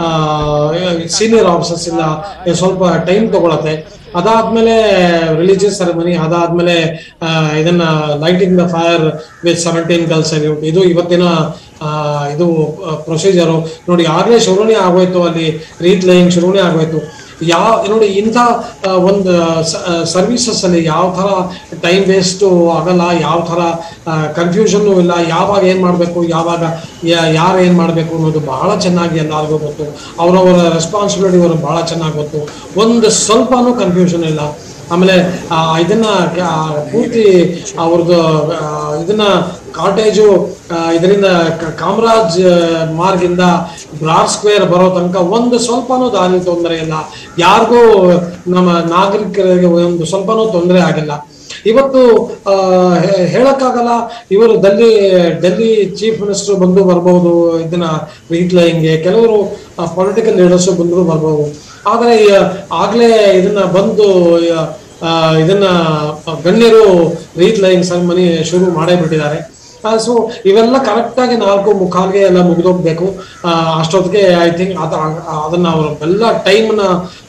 ಸೀನಿಯರ್ ಆಫೀಸರ್ಸ್ ಇಂದ ಸ್ವಲ್ಪ ಟೈಮ್ ತಗೊಳತ್ತೆ ಅದಾದ್ಮೇಲೆ ರಿಲಿಜಿಯಸ್ ಸೆರೆಮನಿ ಅದಾದ್ಮೇಲೆ ಆ, ಇದನ್ನ lighting the fire with seventeen guns salute ಇದು ಇವತ್ತಿನ ಆ, ಇದು ಪ್ರೊಸೀಜರು ನೋಡಿ ಆಗ್ಲೇ ಶುರುನೇ ಆಗೋಯ್ತು ಅಲ್ಲಿ ರೀತ್ ಲೈಯಿಂಗ್ ಶುರುನೇ ಆಗೋಯ್ತು ಯಾವ ನೋಡಿ ಇಂಥ ಆ, ಒಂದು ಸರ್ವಿಸಸ್ ಅಲ್ಲಿ ಯಾವ ತರ ಟೈಮ್ ವೇಸ್ಟ್ ಆಗಲ್ಲ ಯಾವ ತರ ಕನ್ಫ್ಯೂಷನ್ ಇಲ್ಲ ಯಾವಾಗ ಏನ್ ಮಾಡ್ಬೇಕು ಯಾವಾಗ ಯಾರು ಏನ್ ಮಾಡ್ಬೇಕು ಅನ್ನೋದು ಬಹಳ ಚೆನ್ನಾಗಿ ಎಲ್ಲರಿಗೂ ಗೊತ್ತು ಅವರವರ ರೆಸ್ಪಾನ್ಸಿಬಿಲಿಟಿ ಅವರು ಬಹಳ ಚೆನ್ನಾಗಿ ಗೊತ್ತು ಒಂದು ಸ್ವಲ್ಪನೂ ಕನ್ಫ್ಯೂಷನ್ ಇಲ್ಲ ಆಮೇಲೆ ಆ, ಇದನ್ನ ಆ, ಪೂರ್ತಿ ಅವ್ರದ್ದು ಆ, ಇದನ್ನ ಕಾಟೇಜು ಇದರಿಂದ ಕ- ಕಾಮರಾಜ್ ಮಾರ್ಗಿಂದ ಬ್ರಾರ್ ಸ್ಕ್ವೇರ್ ಬರೋ ತನಕ ಒಂದು ಸ್ವಲ್ಪನೂ ದಾರಿ ತೊಂದರೆ ಇಲ್ಲ ಯಾರಿಗೂ ನಮ್ಮ ನಾಗರಿಕರಿಗೆ ಒಂದು ಸ್ವಲ್ಪನೂ ತೊಂದರೆ ಆಗಿಲ್ಲ ಇವತ್ತು ಆ, ಹೇ- ಹೇಳಕ್ಕಾಗಲ್ಲ ಇವರು ಡೆಲ್ಲಿ ಡೆಲ್ಲಿ ಚೀಫ್ ಮಿನಿಸ್ಟರ್ ಬಂದು ಬರ್ಬೋದು ಇದನ್ನ ರೀಟ್ಲೈಂಗೆ ಕೆಲವರು ಪೊಲಿಟಿಕಲ್ ಲೀಡರ್ಸ್ ಬಂದ್ರು ಬರ್ಬೋದು ಆದ್ರೆ ಈ, ಆಗ್ಲೇ ಇದನ್ನ ಬಂದು ಆ, ಇದನ್ನ ಗಣ್ಯರು ರೀಟ್ಲೈಂಗ್ ಸೆರೆಮನಿ ಶುರು ಮಾಡೇ ಬಿಟ್ಟಿದ್ದಾರೆ ಸೊ ಇವೆಲ್ಲ ಕರೆಕ್ಟ್ ಆಗಿ ನಾಲ್ಕು ಮುಖಾಲ್ಗೆ ಎಲ್ಲ ಮುಗಿದೋಗ್ಬೇಕು ಆ, ಅಷ್ಟೊತ್ತಿಗೆ ಐ ಥಿಂಕ್ ಅದ ಅದನ್ನ ಅವರು ಎಲ್ಲ ಟೈಮ್ನ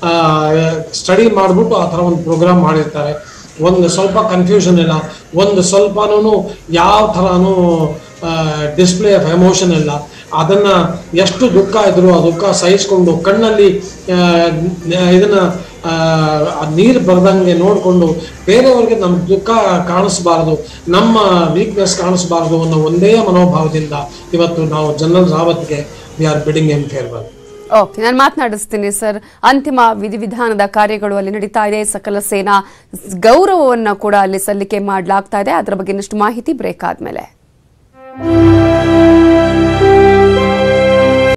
ಸ್ಟಡಿ ಮಾಡ್ಬಿಟ್ಟು ಆ ಥರ ಒಂದು ಪ್ರೋಗ್ರಾಮ್ ಮಾಡಿರ್ತಾರೆ ಒಂದು ಸ್ವಲ್ಪ ಕನ್ಫ್ಯೂಷನ್ ಇಲ್ಲ ಒಂದು ಸ್ವಲ್ಪನೂ ಯಾವ ಥರನೂ ಡಿಸ್ಪ್ಲೇ ಆಫ್ ಎಮೋಷನ್ ಇಲ್ಲ ಅದನ್ನ ಎಷ್ಟು ದುಃಖ ಇದ್ರು ಆ ದುಃಖ ಸಹಿಸ್ಕೊಂಡು ಕಣ್ಣಲ್ಲಿ ಆ, ನ- ಇದನ್ನ ನೀರು ಬರ್ದಂಗೆ ನೋಡ್ಕೊಂಡು ಬೇರೆಯವ್ರಿಗೆ ನಮ್ಮ ದುಃಖ ಕಾಣಿಸ್ಬಾರ್ದು ನಮ್ಮ ವೀಕ್ನೆಸ್ ಕಾಣಿಸ್ಬಾರ್ದು ಅನ್ನೋ ಒಂದೇ ಮನೋಭಾವದಿಂದ ಇವತ್ತು ನಾವು ಜನರಲ್ ರಾವತ್ಗೆ we are bidding an farewell okay ನಾನು ಮಾತನಾಡಿಸ್ತೀನಿ ಸರ್ ಅಂತಿಮ ವಿಧಿವಿಧಾನದ ಕಾರ್ಯಗಳು ಅಲ್ಲಿ ನಡೀತಾ ಇದೆ ಸಕಲ ಸೇನಾ ಗೌರವವನ್ನು ಕೂಡ ಅಲ್ಲಿ ಸಲ್ಲಿಕೆ ಮಾಡಲಾಗ್ತಾ ಇದೆ ಅದರ ಬಗ್ಗೆ ಇನ್ನಷ್ಟು ಮಾಹಿತಿ ಬ್ರೇಕ್ ಆದ್ಮೇಲೆ